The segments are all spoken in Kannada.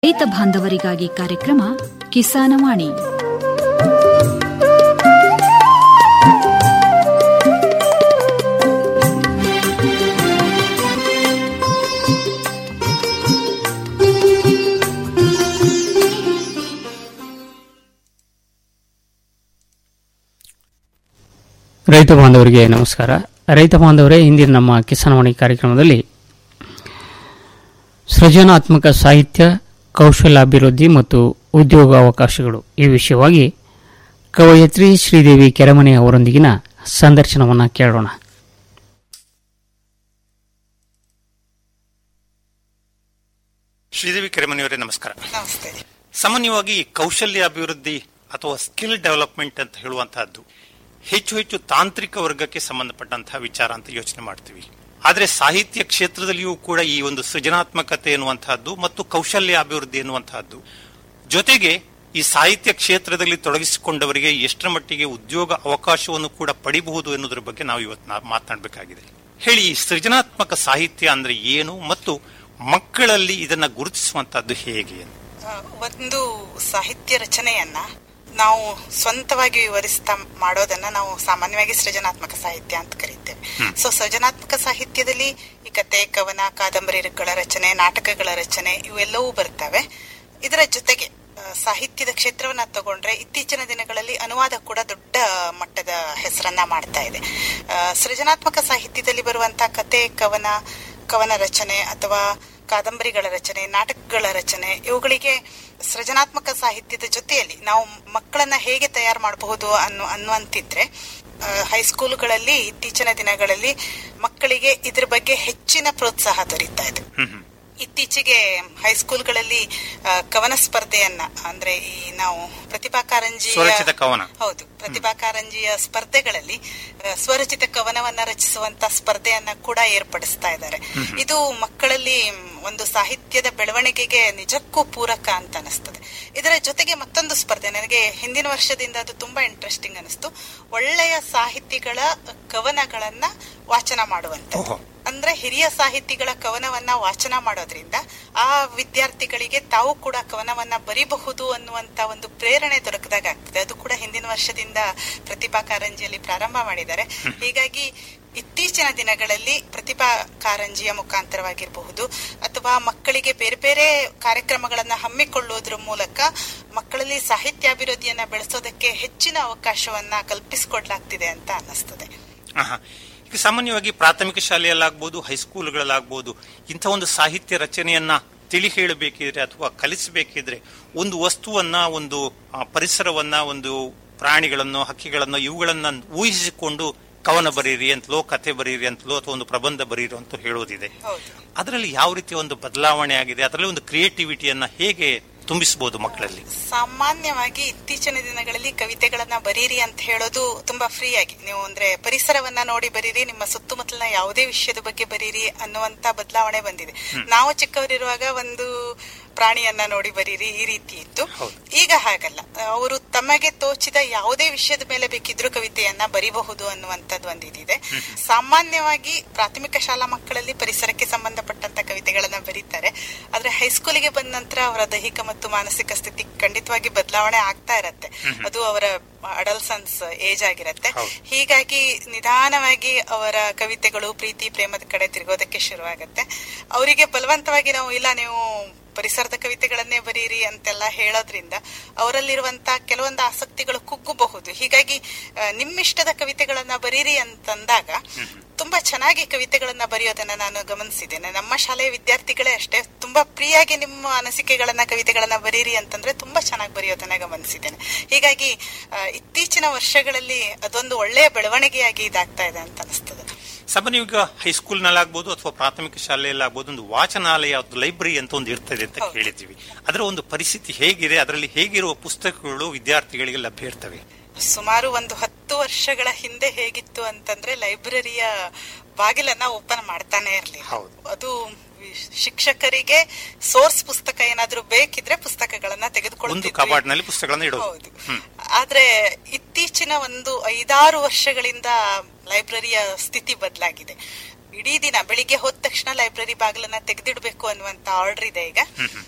ರೈತ ಬಾಂಧವರಿಗಾಗಿ ಕಾರ್ಯಕ್ರಮ ಕಿಸಾನವಾಣಿ ರೈತ ಬಾಂಧವರಿಗೆ ನಮಸ್ಕಾರ ರೈತ ಬಾಂಧವರೇ ಇಂದಿನ ನಮ್ಮ ಕಿಸಾನವಾಣಿ ಕಾರ್ಯಕ್ರಮದಲ್ಲಿ ಸೃಜನಾತ್ಮಕ ಸಾಹಿತ್ಯ ಕೌಶಲ್ಯಾಭಿವೃದ್ಧಿ ಮತ್ತು ಉದ್ಯೋಗ ಅವಕಾಶಗಳು ಈ ವಿಷಯವಾಗಿ ಕವಯತ್ರಿ ಶ್ರೀದೇವಿ ಕೆರೆಮನೆ ಅವರೊಂದಿಗಿನ ಸಂದರ್ಶನವನ್ನು ಕೇಳೋಣ ಶ್ರೀದೇವಿ ಕೆರೆಮನಿಯವರೇ ನಮಸ್ಕಾರ ನಮಸ್ತೆ ಸಾಮಾನ್ಯವಾಗಿ ಕೌಶಲ್ಯ ಅಭಿವೃದ್ಧಿ ಅಥವಾ ಸ್ಕಿಲ್ ಡೆವಲಪ್ಮೆಂಟ್ ಅಂತ ಹೇಳುವಂತಹದ್ದು ಹೆಚ್ಚು ಹೆಚ್ಚು ತಾಂತ್ರಿಕ ವರ್ಗಕ್ಕೆ ಸಂಬಂಧಪಟ್ಟಂತಹ ವಿಚಾರ ಅಂತ ಯೋಚನೆ ಮಾಡ್ತೀವಿ ಆದರೆ ಸಾಹಿತ್ಯ ಕ್ಷೇತ್ರದಲ್ಲಿಯೂ ಕೂಡ ಈ ಒಂದು ಸೃಜನಾತ್ಮಕತೆ ಎನ್ನುವಂತಹದ್ದು ಮತ್ತು ಕೌಶಲ್ಯ ಅಭಿವೃದ್ಧಿ ಎನ್ನುವಂತಹದ್ದು ಜೊತೆಗೆ ಈ ಸಾಹಿತ್ಯ ಕ್ಷೇತ್ರದಲ್ಲಿ ತೊಡಗಿಸಿಕೊಂಡವರಿಗೆ ಎಷ್ಟರ ಮಟ್ಟಿಗೆ ಉದ್ಯೋಗ ಅವಕಾಶವನ್ನು ಕೂಡ ಪಡಿಬಹುದು ಎನ್ನುವುದರ ಬಗ್ಗೆ ನಾವು ಇವತ್ತು ನಾ- ಮಾತನಾಡಬೇಕಾಗಿದೆ ಹೇಳಿ ಈ ಸೃಜನಾತ್ಮಕ ಸಾಹಿತ್ಯ ಅಂದ್ರೆ ಏನು ಮತ್ತು ಮಕ್ಕಳಲ್ಲಿ ಇದನ್ನ ಗುರುತಿಸುವಂತಹದ್ದು ಹೇಗೆ ಅಂತ ಆ, ಒಂದು ಸಾಹಿತ್ಯ ರಚನೆಯನ್ನ ನಾವು ಸ್ವಂತವಾಗಿ ವಿವರಿಸ್ತಾ ಮಾಡೋದನ್ನ ನಾವು ಸಾಮಾನ್ಯವಾಗಿ ಸೃಜನಾತ್ಮಕ ಸಾಹಿತ್ಯ ಅಂತ ಕರೀತೇವೆ ಸೊ ಸೃಜನಾತ್ಮಕ ಸಾಹಿತ್ಯದಲ್ಲಿ ಈ ಕತೆ ಕವನ ಕಾದಂಬರಿಗಳ ರಚನೆ ನಾಟಕಗಳ ರಚನೆ ಇವೆಲ್ಲವೂ ಬರ್ತವೆ ಇದರ ಜೊತೆಗೆ ಆ, ಸಾಹಿತ್ಯದ ಕ್ಷೇತ್ರವನ್ನ ತಗೊಂಡ್ರೆ ಇತ್ತೀಚಿನ ದಿನಗಳಲ್ಲಿ ಅನುವಾದ ಕೂಡ ದೊಡ್ಡ ಮಟ್ಟದ ಹೆಸರನ್ನ ಮಾಡ್ತಾ ಇದೆ ಆ, ಸೃಜನಾತ್ಮಕ ಸಾಹಿತ್ಯದಲ್ಲಿ ಬರುವಂತಹ ಕತೆ ಕವನ ಕವನ ರಚನೆ ಅಥವಾ ಕಾದಂಬರಿಗಳ ರಚನೆ ನಾಟಕಗಳ ರಚನೆ ಇವುಗಳಿಗೆ ಸೃಜನಾತ್ಮಕ ಸಾಹಿತ್ಯದ ಜೊತೆಯಲ್ಲಿ ನಾವು ಮಕ್ಕಳನ್ನ ಹೇಗೆ ತಯಾರು ಮಾಡಬಹುದು ಅನ್ನೋ ಅನ್ನುವಂತಿದ್ರೆ ಆ, ಹೈಸ್ಕೂಲುಗಳಲ್ಲಿ ಇತ್ತೀಚಿನ ದಿನಗಳಲ್ಲಿ ಮಕ್ಕಳಿಗೆ ಇದ್ರ ಬಗ್ಗೆ ಹೆಚ್ಚಿನ ಪ್ರೋತ್ಸಾಹ ದೊರೀತಾ ಇದೆ ಇತ್ತೀಚೆಗೆ ಹೈಸ್ಕೂಲ್ಗಳಲ್ಲಿ ಆ, ಕವನ ಸ್ಪರ್ಧೆಯನ್ನ ಅಂದ್ರೆ ಈ ನಾವು ಪ್ರತಿಭಾ ಕಾರಂಜಿಯ ಸ್ವರಚಿತ ಕವನ. ಹೌದು ಪ್ರತಿಭಾ ಕಾರಂಜಿಯ ಸ್ಪರ್ಧೆಗಳಲ್ಲಿ ಆ, ಸ್ವರಚಿತ ಕವನವನ್ನ ರಚಿಸುವಂತ ಸ್ಪರ್ಧೆಯನ್ನ ಕೂಡ ಏರ್ಪಡಿಸ್ತಾ ಇದ್ದಾರೆ ಇದು ಮಕ್ಕಳಲ್ಲಿ ಮ್, ಒಂದು ಸಾಹಿತ್ಯದ ಬೆಳವಣಿಗೆಗೆ ನಿಜಕ್ಕೂ ಪೂರಕ ಅಂತ ಅನಿಸ್ತದೆ ಇದರ ಜೊತೆಗೆ ಮತ್ತೊಂದು ಸ್ಪರ್ಧೆ ನನಗೆ ಹಿಂದಿನ ವರ್ಷದಿಂದ ಅದು ತುಂಬಾ ಇಂಟ್ರೆಸ್ಟಿಂಗ್ ಅನಿಸ್ತು ಒಳ್ಳೆಯ ಸಾಹಿತಿಗಳ ಕವನಗಳನ್ನ ವಾಚನ ಮಾಡುವಂತ ಓಹೋ. ಅಂದ್ರೆ ಹಿರಿಯ ಸಾಹಿತಿಗಳ ಕವನವನ್ನ ವಾಚನ ಮಾಡೋದ್ರಿಂದ ಆ ವಿದ್ಯಾರ್ಥಿಗಳಿಗೆ ತಾವು ಕೂಡ ಕವನವನ್ನ ಬರಿಬಹುದು ಅನ್ನುವಂತ ಒಂದು ಪ್ರೇರಣೆ ದೊರಕದಾಗ ಆಗ್ತದೆ ಅದು ಕೂಡ ಹಿಂದಿನ ವರ್ಷದಿಂದ ಪ್ರತಿಭಾ ಕಾರಂಜಿಯಲ್ಲಿ ಪ್ರಾರಂಭ ಮಾಡಿದ್ದಾರೆ ಹೀಗಾಗಿ ಇತ್ತೀಚಿನ ದಿನಗಳಲ್ಲಿ ಪ್ರತಿಭಾ ಕಾರಂಜಿಯ ಮುಖಾಂತರವಾಗಿರಬಹುದು ಅಥವಾ ಮಕ್ಕಳಿಗೆ ಬೇರೆ ಬೇರೆ ಕಾರ್ಯಕ್ರಮಗಳನ್ನ ಹಮ್ಮಿಕೊಳ್ಳುವುದರ ಮೂಲಕ ಮಕ್ಕಳಲ್ಲಿ ಸಾಹಿತ್ಯಾಭಿವೃದ್ಧಿಯನ್ನ ಬೆಳೆಸೋದಕ್ಕೆ ಹೆಚ್ಚಿನ ಅವಕಾಶವನ್ನ ಕಲ್ಪಿಸಿಕೊಡ್ಲಾಗ್ತಿದೆ ಅಂತ ಅನ್ನಿಸ್ತದೆ ಆಹಾ. ಈಗ ಸಾಮಾನ್ಯವಾಗಿ ಪ್ರಾಥಮಿಕ ಶಾಲೆಯಲ್ಲಾಗ್ಬೋದು ಹೈಸ್ಕೂಲ್ಗಳಲ್ಲಾಗ್ಬೋದು ಇಂಥ ಒಂದು ಸಾಹಿತ್ಯ ರಚನೆಯನ್ನ ತಿಳಿ ಹೇಳಬೇಕಿದ್ರೆ ಅಥವಾ ಕಲಿಸಬೇಕಿದ್ರೆ ಒಂದು ವಸ್ತುವನ್ನ ಒಂದು ಆ, ಪರಿಸರವನ್ನ ಒಂದು ಪ್ರಾಣಿಗಳನ್ನು ಹಕ್ಕಿಗಳನ್ನು ಇವುಗಳನ್ನ ಊಹಿಸಿಕೊಂಡು ಕವನ ಬರೀರಿ ಅಂತಲೋ ಕತೆ ಬರೀರಿ ಅಂತಲೋ ಅಥವಾ ಒಂದು ಪ್ರಬಂಧ ಬರೀರಿ ಅಂತ ಹೇಳೋದಿದೆ ಹೌದು ಅದರಲ್ಲಿ ಯಾವ ರೀತಿಯ ಒಂದು ಬದಲಾವಣೆ ಆಗಿದೆ ಅದರಲ್ಲಿ ಒಂದು ಕ್ರಿಯೇಟಿವಿಟಿಯನ್ನ ಹೇಗೆ ತುಂಬಿಸಬಹುದು ಮಕ್ಕಳಲ್ಲಿ ಸಾಮಾನ್ಯವಾಗಿ ಇತ್ತೀಚಿನ ದಿನಗಳಲ್ಲಿ ಕವಿತೆಗಳನ್ನ ಬರೀರಿ ಅಂತ ಹೇಳೋದು ತುಂಬಾ ಫ್ರೀ ಆಗಿ ನೀವು ಅಂದ್ರೆ ಪರಿಸರವನ್ನ ನೋಡಿ ಬರೀರಿ ನಿಮ್ಮ ಸುತ್ತಮುತ್ತಲಿನ ಯಾವುದೇ ವಿಷಯದ ಬಗ್ಗೆ ಬರೀರಿ ಅನ್ನುವಂತ ಬದಲಾವಣೆ ಬಂದಿದೆ ನಾವು ಚಿಕ್ಕವರಿರುವಾಗ ಒಂದು ಪ್ರಾಣಿಯನ್ನ ನೋಡಿ ಬರೀರಿ ಈ ರೀತಿ ಇತ್ತು ಹೌದು. ಈಗ ಹಾಗಲ್ಲ ಅವರು ತಮಗೆ ತೋಚಿದ ಯಾವುದೇ ವಿಷಯದ ಮೇಲೆ ಬೇಕಿದ್ರೂ ಕವಿತೆಯನ್ನ ಬರಿಬಹುದು ಅನ್ನುವಂಥದ್ದು ಒಂದು ಇದಿದೆ ಸಾಮಾನ್ಯವಾಗಿ ಪ್ರಾಥಮಿಕ ಶಾಲಾ ಮಕ್ಕಳಲ್ಲಿ ಪರಿಸರಕ್ಕೆ ಸಂಬಂಧಪಟ್ಟಂತ ಕವಿತೆಗಳನ್ನ ಬರೀತಾರೆ ಆದ್ರೆ ಹೈಸ್ಕೂಲಿಗೆ ಬಂದ ನಂತರ ಅವರ ದೈಹಿಕ ಮತ್ತು ಮಾನಸಿಕ ಸ್ಥಿತಿ ಖಂಡಿತವಾಗಿ ಬದಲಾವಣೆ ಆಗ್ತಾ ಇರತ್ತೆ ಅದು ಅವರ ಅಡಲ್ಸನ್ಸ್ ಏಜ್ ಆಗಿರತ್ತೆ ಹೌದು. ಹೀಗಾಗಿ ನಿಧಾನವಾಗಿ ಅವರ ಕವಿತೆಗಳು ಪ್ರೀತಿ ಪ್ರೇಮದ ಕಡೆ ತಿರುಗೋದಕ್ಕೆ ಶುರುವಾಗತ್ತೆ ಅವರಿಗೆ ಬಲವಂತವಾಗಿ ನಾವು ಇಲ್ಲ ನೀವು ಪರಿಸರದ ಕವಿತೆಗಳನ್ನೇ ಬರೀರಿ ಅಂತೆಲ್ಲ ಹೇಳೋದ್ರಿಂದ ಅವರಲ್ಲಿರುವಂತ ಕೆಲವೊಂದು ಆಸಕ್ತಿಗಳು ಕುಗ್ಗಬಹುದು ಹೀಗಾಗಿ ಆ, ನಿಮ್ಮಿಷ್ಟದ ಕವಿತೆಗಳನ್ನ ಬರೀರಿ ಅಂತಂದಾಗ ತುಂಬಾ ಚೆನ್ನಾಗಿ ಕವಿತೆಗಳನ್ನ ಬರೆಯೋದನ್ನ ನಾನು ಗಮನಿಸಿದ್ದೇನೆ ನಮ್ಮ ಶಾಲೆಯ ವಿದ್ಯಾರ್ಥಿಗಳೇ ಅಷ್ಟೇ ತುಂಬಾ ಪ್ರಿಯಾಗಿ ನಿಮ್ಮ ಅನಿಸಿಕೆಗಳನ್ನ ಕವಿತೆಗಳನ್ನ ಬರೀರಿ ಅಂತಂದ್ರೆ ತುಂಬಾ ಚೆನ್ನಾಗಿ ಬರೆಯೋದನ್ನ ಗಮನಿಸಿದ್ದೇನೆ ಹೀಗಾಗಿ ಆ, ಇತ್ತೀಚಿನ ವರ್ಷಗಳಲ್ಲಿ ಅದೊಂದು ಒಳ್ಳೆಯ ಬೆಳವಣಿಗೆಯಾಗಿ ಇದಾಗ್ತಾ ಇದೆ ಅಂತ ಅನಿಸ್ತದೆ ಸಾಮಾನ್ಯ ಈಗ ಹೈಸ್ಕೂಲ್ನಲ್ಲಾಗ್ಬೋದು ಅಥವಾ ಪ್ರಾಥಮಿಕ ಶಾಲೆಯಲ್ಲಾಗ್ಬೋದು ಒಂದು ವಾಚನಾಲಯ ಒಂದು ಲೈಬ್ರರಿ ಅಂತ ಒಂದು ಇರ್ತದೆ ಅಂತ ಹೌದು. ಕೇಳಿದ್ದೀವಿ ಅದರ ಒಂದು ಪರಿಸ್ಥಿತಿ ಹೇಗಿದೆ ಅದರಲ್ಲಿ ಹೇಗಿರುವ ಪುಸ್ತಕಗಳು ವಿದ್ಯಾರ್ಥಿಗಳಿಗೆ ಲಭ್ಯ ಇರ್ತವೆ ಸುಮಾರು ಒಂದು ಹತ್ತು ವರ್ಷಗಳ ಹಿಂದೆ ಹೇಗಿತ್ತು ಅಂತಂದ್ರೆ ಲೈಬ್ರರಿಯ ಬಾಗಿಲನ್ನ ಓಪನ್ ಮಾಡ್ತಾನೆ ಇರ್ಲಿ ಹೌದು. ಅದು ವಿ- ಶಿಕ್ಷಕರಿಗೆ ಸೋರ್ಸ್ ಪುಸ್ತಕ ಏನಾದ್ರೂ ಬೇಕಿದ್ರೆ ಪುಸ್ತಕಗಳನ್ನ ಒಂದು ತೆಗೆದುಕೊಳ್ಳುತ್ತಿದ್ವಿ ಕಬಾಟ್ನಲ್ಲಿ ಪುಸ್ತಕಗಳನ್ನು ಇಡೋದು ಹೌದು ಆದ್ರೆ ಇತ್ತೀಚಿನ ಒಂದು ಐದಾರು ವರ್ಷಗಳಿಂದ ಲೈಬ್ರರಿಯ ಸ್ಥಿತಿ ಬದಲಾಗಿದೆ ಇಡೀ ದಿನ ಬೆಳಿಗ್ಗೆ ಹೋದ ತಕ್ಷಣ ಲೈಬ್ರರಿ ಬಾಗಿಲನ್ನ ತೆಗೆದಿಡ್ಬೇಕು ಅನ್ನುವಂತ ಆರ್ಡರ್ ಇದೆ ಈಗ ಹ್ಮ್,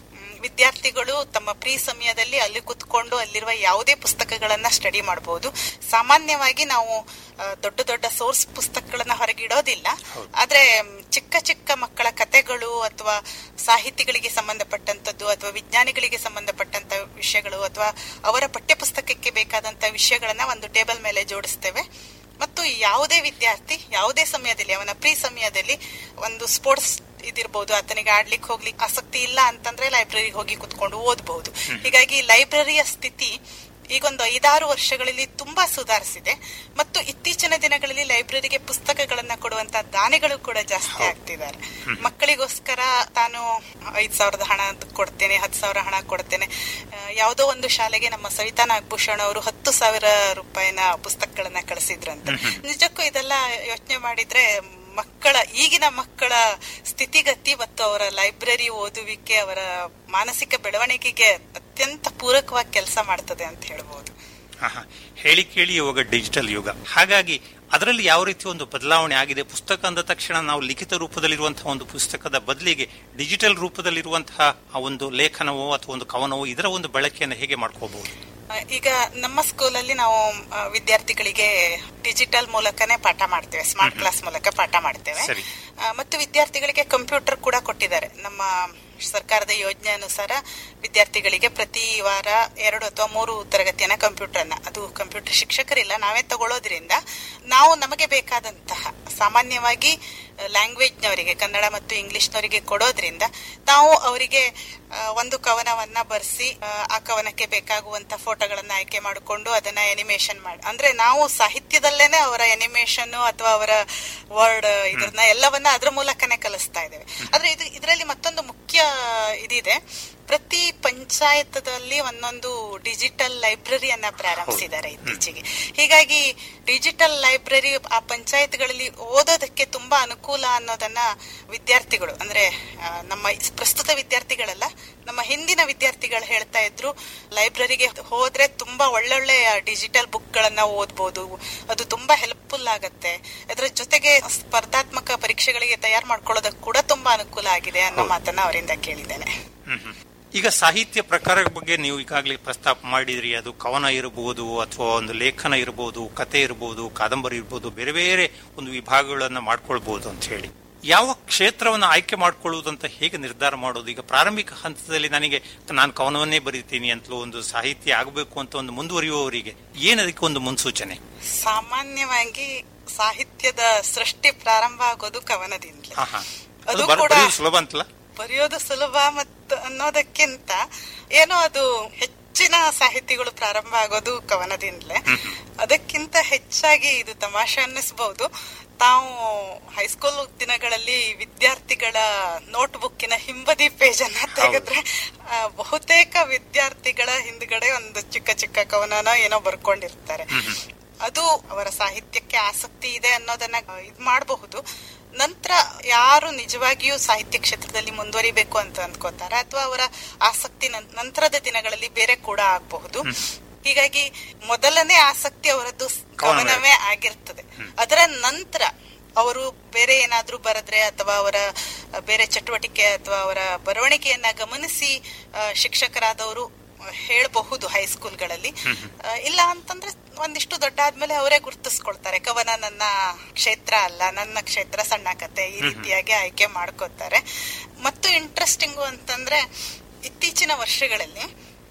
ವಿದ್ಯಾರ್ಥಿಗಳು ತಮ್ಮ ಪ್ರೀ ಸಮಯದಲ್ಲಿ ಅಲ್ಲಿ ಕುತ್ಕೊಂಡು ಅಲ್ಲಿರುವ ಯಾವುದೇ ಪುಸ್ತಕಗಳನ್ನ ಸ್ಟಡಿ ಮಾಡಬಹುದು ಸಾಮಾನ್ಯವಾಗಿ ನಾವು ಆ, ದೊಡ್ಡ ದೊಡ್ಡ ಸೋರ್ಸ್ ಪುಸ್ತಕಗಳನ್ನ ಹೊರಗಿಡೋದಿಲ್ಲ ಆದ್ರೆ ಮ್, ಚಿಕ್ಕ ಚಿಕ್ಕ ಮಕ್ಕಳ ಕತೆಗಳು ಅಥವಾ ಸಾಹಿತಿಗಳಿಗೆ ಸಂಬಂಧಪಟ್ಟಂತದ್ದು ಅಥವಾ ವಿಜ್ಞಾನಿಗಳಿಗೆ ಸಂಬಂಧಪಟ್ಟಂತ ವಿಷಯಗಳು ಅಥವಾ ಅವರ ಪಠ್ಯ ಪುಸ್ತಕಕ್ಕೆ ಬೇಕಾದಂತ ವಿಷಯಗಳನ್ನ ಒಂದು ಟೇಬಲ್ ಮೇಲೆ ಜೋಡಿಸ್ತೇವೆ ಮತ್ತು ಯಾವುದೇ ವಿದ್ಯಾರ್ಥಿ ಯಾವುದೇ ಸಮಯದಲ್ಲಿ ಅವನ ಪ್ರೀ ಸಮಯದಲ್ಲಿ ಒಂದು ಸ್ಪೋರ್ಟ್ಸ್ ಇದಿರ್ಬೋದು ಆತನಿಗೆ ಆಡ್ಲಿಕ್ಕೆ ಹೋಗ್ಲಿಕ್ಕೆ ಆಸಕ್ತಿ ಇಲ್ಲ ಅಂತಂದ್ರೆ ಲೈಬ್ರರಿಗೆ ಹೋಗಿ ಕುತ್ಕೊಂಡು ಓದಬಹುದು ಹೀಗಾಗಿ ಲೈಬ್ರರಿಯ ಸ್ಥಿತಿ ಈಗೊಂದು ಐದಾರು ವರ್ಷಗಳಲ್ಲಿ ತುಂಬಾ ಸುಧಾರಿಸಿದೆ ಮತ್ತು ಇತ್ತೀಚಿನ ದಿನಗಳಲ್ಲಿ ಲೈಬ್ರರಿಗೆ ಪುಸ್ತಕಗಳನ್ನ ಕೊಡುವಂತ ದಾನಿಗಳು ಕೂಡ ಜಾಸ್ತಿ ಆಗ್ತಿದ್ದಾರೆ ಮಕ್ಕಳಿಗೋಸ್ಕರ ತಾನು ಐದ್ ಸಾವಿರದ ಹಣ ಕೊಡ್ತೇನೆ ಹತ್ತು ಸಾವಿರ ಹಣ ಕೊಡ್ತೇನೆ ಆ, ಯಾವುದೋ ಒಂದು ಶಾಲೆಗೆ ನಮ್ಮ ಸವಿತಾ ನಾಗಭೂಷಣ್ ಅವರು ಹತ್ತು ಸಾವಿರ ರೂಪಾಯಿನ ಪುಸ್ತಕಗಳನ್ನ ಕಳಿಸಿದ್ರಂತೆ ನಿಜಕ್ಕೂ ಇದೆಲ್ಲ ಯೋಚನೆ ಮಾಡಿದ್ರೆ ಮಕ್ಕಳ ಈಗಿನ ಮಕ್ಕಳ ಸ್ಥಿತಿಗತಿ ಮತ್ತು ಅವರ ಲೈಬ್ರರಿ ಓದುವಿಕೆ ಅವರ ಮಾನಸಿಕ ಬೆಳವಣಿಗೆಗೆ ಅತ್ಯಂತ ಪೂರಕವಾಗಿ ಕೆಲಸ ಮಾಡ್ತದೆ ಅಂತ ಹೇಳ್ಬೋದು ಆಹಾ. ಹೇಳಿ ಕೇಳಿ ಇವಾಗ ಡಿಜಿಟಲ್ ಯುಗ ಹಾಗಾಗಿ ಅದರಲ್ಲಿ ಯಾವ ರೀತಿ ಒಂದು ಬದಲಾವಣೆ ಆಗಿದೆ ಪುಸ್ತಕ ಅಂದ ತಕ್ಷಣ ನಾವು ಲಿಖಿತ ರೂಪದಲ್ಲಿರುವಂತಹ ಒಂದು ಪುಸ್ತಕದ ಬದಲಿಗೆ ಡಿಜಿಟಲ್ ರೂಪದಲ್ಲಿರುವಂತಹ ಆ ಒಂದು ಲೇಖನವೋ ಅಥವಾ ಒಂದು ಕವನವೋ ಇದರ ಒಂದು ಬಳಕೆಯನ್ನು ಹೇಗೆ ಮಾಡ್ಕೋಬಹುದು ಆ, ಈಗ ನಮ್ಮ ಸ್ಕೂಲಲ್ಲಿ ನಾವು ಆ, ವಿದ್ಯಾರ್ಥಿಗಳಿಗೆ ಡಿಜಿಟಲ್ ಮೂಲಕನೇ ಪಾಠ ಮಾಡ್ತೇವೆ ಸ್ಮಾರ್ಟ್ ಕ್ಲಾಸ್ ಮೂಲಕ ಪಾಠ ಮಾಡ್ತೇವೆ ಸರಿ. ಆ, ಮತ್ತು ವಿದ್ಯಾರ್ಥಿಗಳಿಗೆ ಕಂಪ್ಯೂಟರ್ ಕೂಡ ಕೊಟ್ಟಿದ್ದಾರೆ ನಮ್ಮ ಸರ್ಕಾರದ ಯೋಜನೆ ಅನುಸಾರ ವಿದ್ಯಾರ್ಥಿಗಳಿಗೆ ಪ್ರತಿ ವಾರ ಎರಡು ಅಥವಾ ಮೂರು ತರಗತಿಯನ್ನ ಕಂಪ್ಯೂಟರ್ ಅನ್ನ ಅದು ಕಂಪ್ಯೂಟರ್ ಶಿಕ್ಷಕರಿಲ್ಲ ನಾವೇ ತಗೊಳ್ಳೋದ್ರಿಂದ ನಾವು ನಮಗೆ ಬೇಕಾದಂತಹ ಸಾಮಾನ್ಯವಾಗಿ ಲ್ಯಾಂಗ್ವೇಜ್ನವರಿಗೆ ಕನ್ನಡ ಮತ್ತು ಇಂಗ್ಲಿಷ್ನವರಿಗೆ ಕೊಡೋದ್ರಿಂದ ನಾವು ಅವರಿಗೆ ಆ, ಒಂದು ಕವನವನ್ನ ಬರೆಸಿ ಆ ಕವನಕ್ಕೆ ಬೇಕಾಗುವಂತ ಫೋಟೋಗಳನ್ನ ಆಯ್ಕೆ ಮಾಡಿಕೊಂಡು ಅದನ್ನ ಎನಿಮೇಷನ್ ಮಾಡಿ ಅಂದ್ರೆ ನಾವು ಸಾಹಿತ್ಯದಲ್ಲೇನೆ ಅವರ ಎನಿಮೇಷನ್ ಅಥವಾ ಅವರ ವರ್ಡ್ ಇದನ್ನ ಎಲ್ಲವನ್ನ ಅದ್ರ ಮೂಲಕನೇ ಕಲಿಸ್ತಾ ಇದ್ದೇವೆ ಆದ್ರೆ ಇದು ಇದರಲ್ಲಿ ಮತ್ತೊಂದು ಮುಖ್ಯ ಇದಿದೆ ಪ್ರತಿ ಪಂಚಾಯತದಲ್ಲಿ ಒಂದೊಂದು ಡಿಜಿಟಲ್ ಲೈಬ್ರರಿಯನ್ನ ಪ್ರಾರಂಭಿಸಿದ್ದಾರೆ ಇತ್ತೀಚೆಗೆ ಹೀಗಾಗಿ ಡಿಜಿಟಲ್ ಲೈಬ್ರರಿ ಆ ಪಂಚಾಯತ್ಗಳಲ್ಲಿ ಓದೋದಕ್ಕೆ ತುಂಬಾ ಅನುಕೂಲ ಅನ್ನೋದನ್ನ ವಿದ್ಯಾರ್ಥಿಗಳು ಅಂದ್ರೆ ಆ, ನಮ್ಮ ಪ್ರಸ್ತುತ ವಿದ್ಯಾರ್ಥಿಗಳಲ್ಲ ನಮ್ಮ ಹಿಂದಿನ ವಿದ್ಯಾರ್ಥಿಗಳು ಹೇಳ್ತಾ ಇದ್ರು ಲೈಬ್ರರಿಗೆ ಹೋದ್ರೆ ತುಂಬಾ ಒಳ್ಳೊಳ್ಳೆ ಡಿಜಿಟಲ್ ಬುಕ್ ಗಳನ್ನ ಓದ್ಬೋದು ಅದು ತುಂಬಾ ಹೆಲ್ಪ್ಫುಲ್ ಆಗತ್ತೆ ಅದರ ಜೊತೆಗೆ ಸ್ಪರ್ಧಾತ್ಮಕ ಪರೀಕ್ಷೆಗಳಿಗೆ ತಯಾರು ಮಾಡ್ಕೊಳ್ಳೋದಕ್ಕೆ ಕೂಡ ತುಂಬಾ ಅನುಕೂಲ ಆಗಿದೆ ಅನ್ನೋ ಮಾತನ್ನ ಅವರಿಂದ ಕೇಳಿದ್ದೇನೆ ಹ್ಮ್ ಹ್ಮ್. ಈಗ ಸಾಹಿತ್ಯ ಪ್ರಕಾರ ಬಗ್ಗೆ ನೀವು ಈಗಾಗಲೇ ಪ್ರಸ್ತಾಪ ಮಾಡಿದ್ರಿ ಅದು ಕವನ ಇರಬಹುದು ಅಥವಾ ಒಂದು ಲೇಖನ ಇರಬಹುದು ಕತೆ ಇರಬಹುದು ಕಾದಂಬರಿ ಇರಬಹುದು ಬೇರೆ ಬೇರೆ ಒಂದು ವಿಭಾಗಗಳನ್ನ ಮಾಡ್ಕೊಳ್ಬಹುದು ಅಂತ ಹೇಳಿ ಯಾವ ಕ್ಷೇತ್ರವನ್ನು ಆಯ್ಕೆ ಮಾಡ್ಕೊಳ್ಳುವುದು ಅಂತ ಹೇಗೆ ನಿರ್ಧಾರ ಮಾಡೋದು ಈಗ ಪ್ರಾರಂಭಿಕ ಹಂತದಲ್ಲಿ ನನಗೆ ನಾನು ಕವನವನ್ನೇ ಬರೀತೀನಿ ಅಂತಲೂ ಒಂದು ಸಾಹಿತ್ಯ ಆಗಬೇಕು ಅಂತ ಒಂದು ಮುಂದುವರಿಯುವವರಿಗೆ ಏನದಕ್ಕೆ ಒಂದು ಮುನ್ಸೂಚನೆ ಸಾಮಾನ್ಯವಾಗಿ ಸಾಹಿತ್ಯದ ಸೃಷ್ಟಿ ಪ್ರಾರಂಭ ಆಗೋದು ಕವನದಿಂದಲೇ ಹಾ ಹಾ ಅದು ಅದು ಬರ್- ಕೂಡ ಬರೆಯೋದು ಸುಲಭ ಅಂತಲ್ಲ ಬರೆಯೋದು ಸುಲಭ ಮತ್ತು ಅನ್ನೋದಕ್ಕಿಂತ ಏನೋ ಅದು ಹೆಚ್ಚಿನ ಸಾಹಿತಿಗಳು ಪ್ರಾರಂಭ ಆಗೋದು ಕವನದಿಂದಲೇ ಅದಕ್ಕಿಂತ ಹೆಚ್ಚಾಗಿ ಇದು ತಮಾಷೆ ಅನ್ನಿಸಬಹುದು ತಾವು ಹೈಸ್ಕೂಲ್ ದಿನಗಳಲ್ಲಿ ವಿದ್ಯಾರ್ಥಿಗಳ ನೋಟ್ ಬುಕ್ಕಿನ ಹಿಂಬದಿ ಪೇಜ್ ಅನ್ನ ತೆಗೆದ್ರೆ ಆ, ಬಹುತೇಕ ವಿದ್ಯಾರ್ಥಿಗಳ ಹಿಂದ್ಗಡೆ ಒಂದು ಚಿಕ್ಕ ಚಿಕ್ಕ ಕವನನ ಏನೋ ಬರ್ಕೊಂಡಿರ್ತಾರೆ ಅದು ಅವರ ಸಾಹಿತ್ಯಕ್ಕೆ ಆಸಕ್ತಿ ಇದೆ ಅನ್ನೋದನ್ನ ಇದ್ ಮಾಡಬಹುದು ನಂತರ ಯಾರು ನಿಜವಾಗಿಯೂ ಸಾಹಿತ್ಯ ಕ್ಷೇತ್ರದಲ್ಲಿ ಮುಂದುವರಿಬೇಕು ಅಂತ ಅನ್ಕೋತಾರೆ ಅಥವಾ ಅವರ ಆಸಕ್ತಿ ನನ್- ನಂತರದ ದಿನಗಳಲ್ಲಿ ಬೇರೆ ಕೂಡ ಆಗಬಹುದು ಹೀಗಾಗಿ ಮೊದಲನೇ ಆಸಕ್ತಿ ಅವರದ್ದು ಸ್- ಕವನವೇ. ಕವನವೇ ಆಗಿರ್ತದೆ ಅದರ ನಂತರ ಅವರು ಬೇರೆ ಏನಾದ್ರೂ ಬರೆದ್ರೆ ಅಥವಾ ಅವರ ಅ, ಬೇರೆ ಚಟುವಟಿಕೆ ಅಥವಾ ಅವರ ಬರವಣಿಗೆಯನ್ನ ಗಮನಿಸಿ ಅ, ಶಿಕ್ಷಕರಾದವರು ಹೇಳಬಹುದು ಹೈಸ್ಕೂಲ್ಗಳಲ್ಲಿ ಆ, ಇಲ್ಲ ಅಂತಂದ್ರೆ ಒಂದಿಷ್ಟು ದೊಡ್ಡ ಆದ್ಮೇಲೆ ಅವರೇ ಗುರ್ತಿಸ್ಕೊಳ್ತಾರೆ ಕವನ ನನ್ನ ಕ್ಷೇತ್ರ ಅಲ್ಲ ನನ್ನ ಕ್ಷೇತ್ರ ಸಣ್ಣ ಕತೆ ಈ ರೀತಿಯಾಗಿ ಆಯ್ಕೆ ಮಾಡ್ಕೋತಾರೆ ಮತ್ತು ಇಂಟ್ರೆಸ್ಟಿಂಗು ಅಂತಂದ್ರೆ ಇತ್ತೀಚಿನ ವರ್ಷಗಳಲ್ಲಿ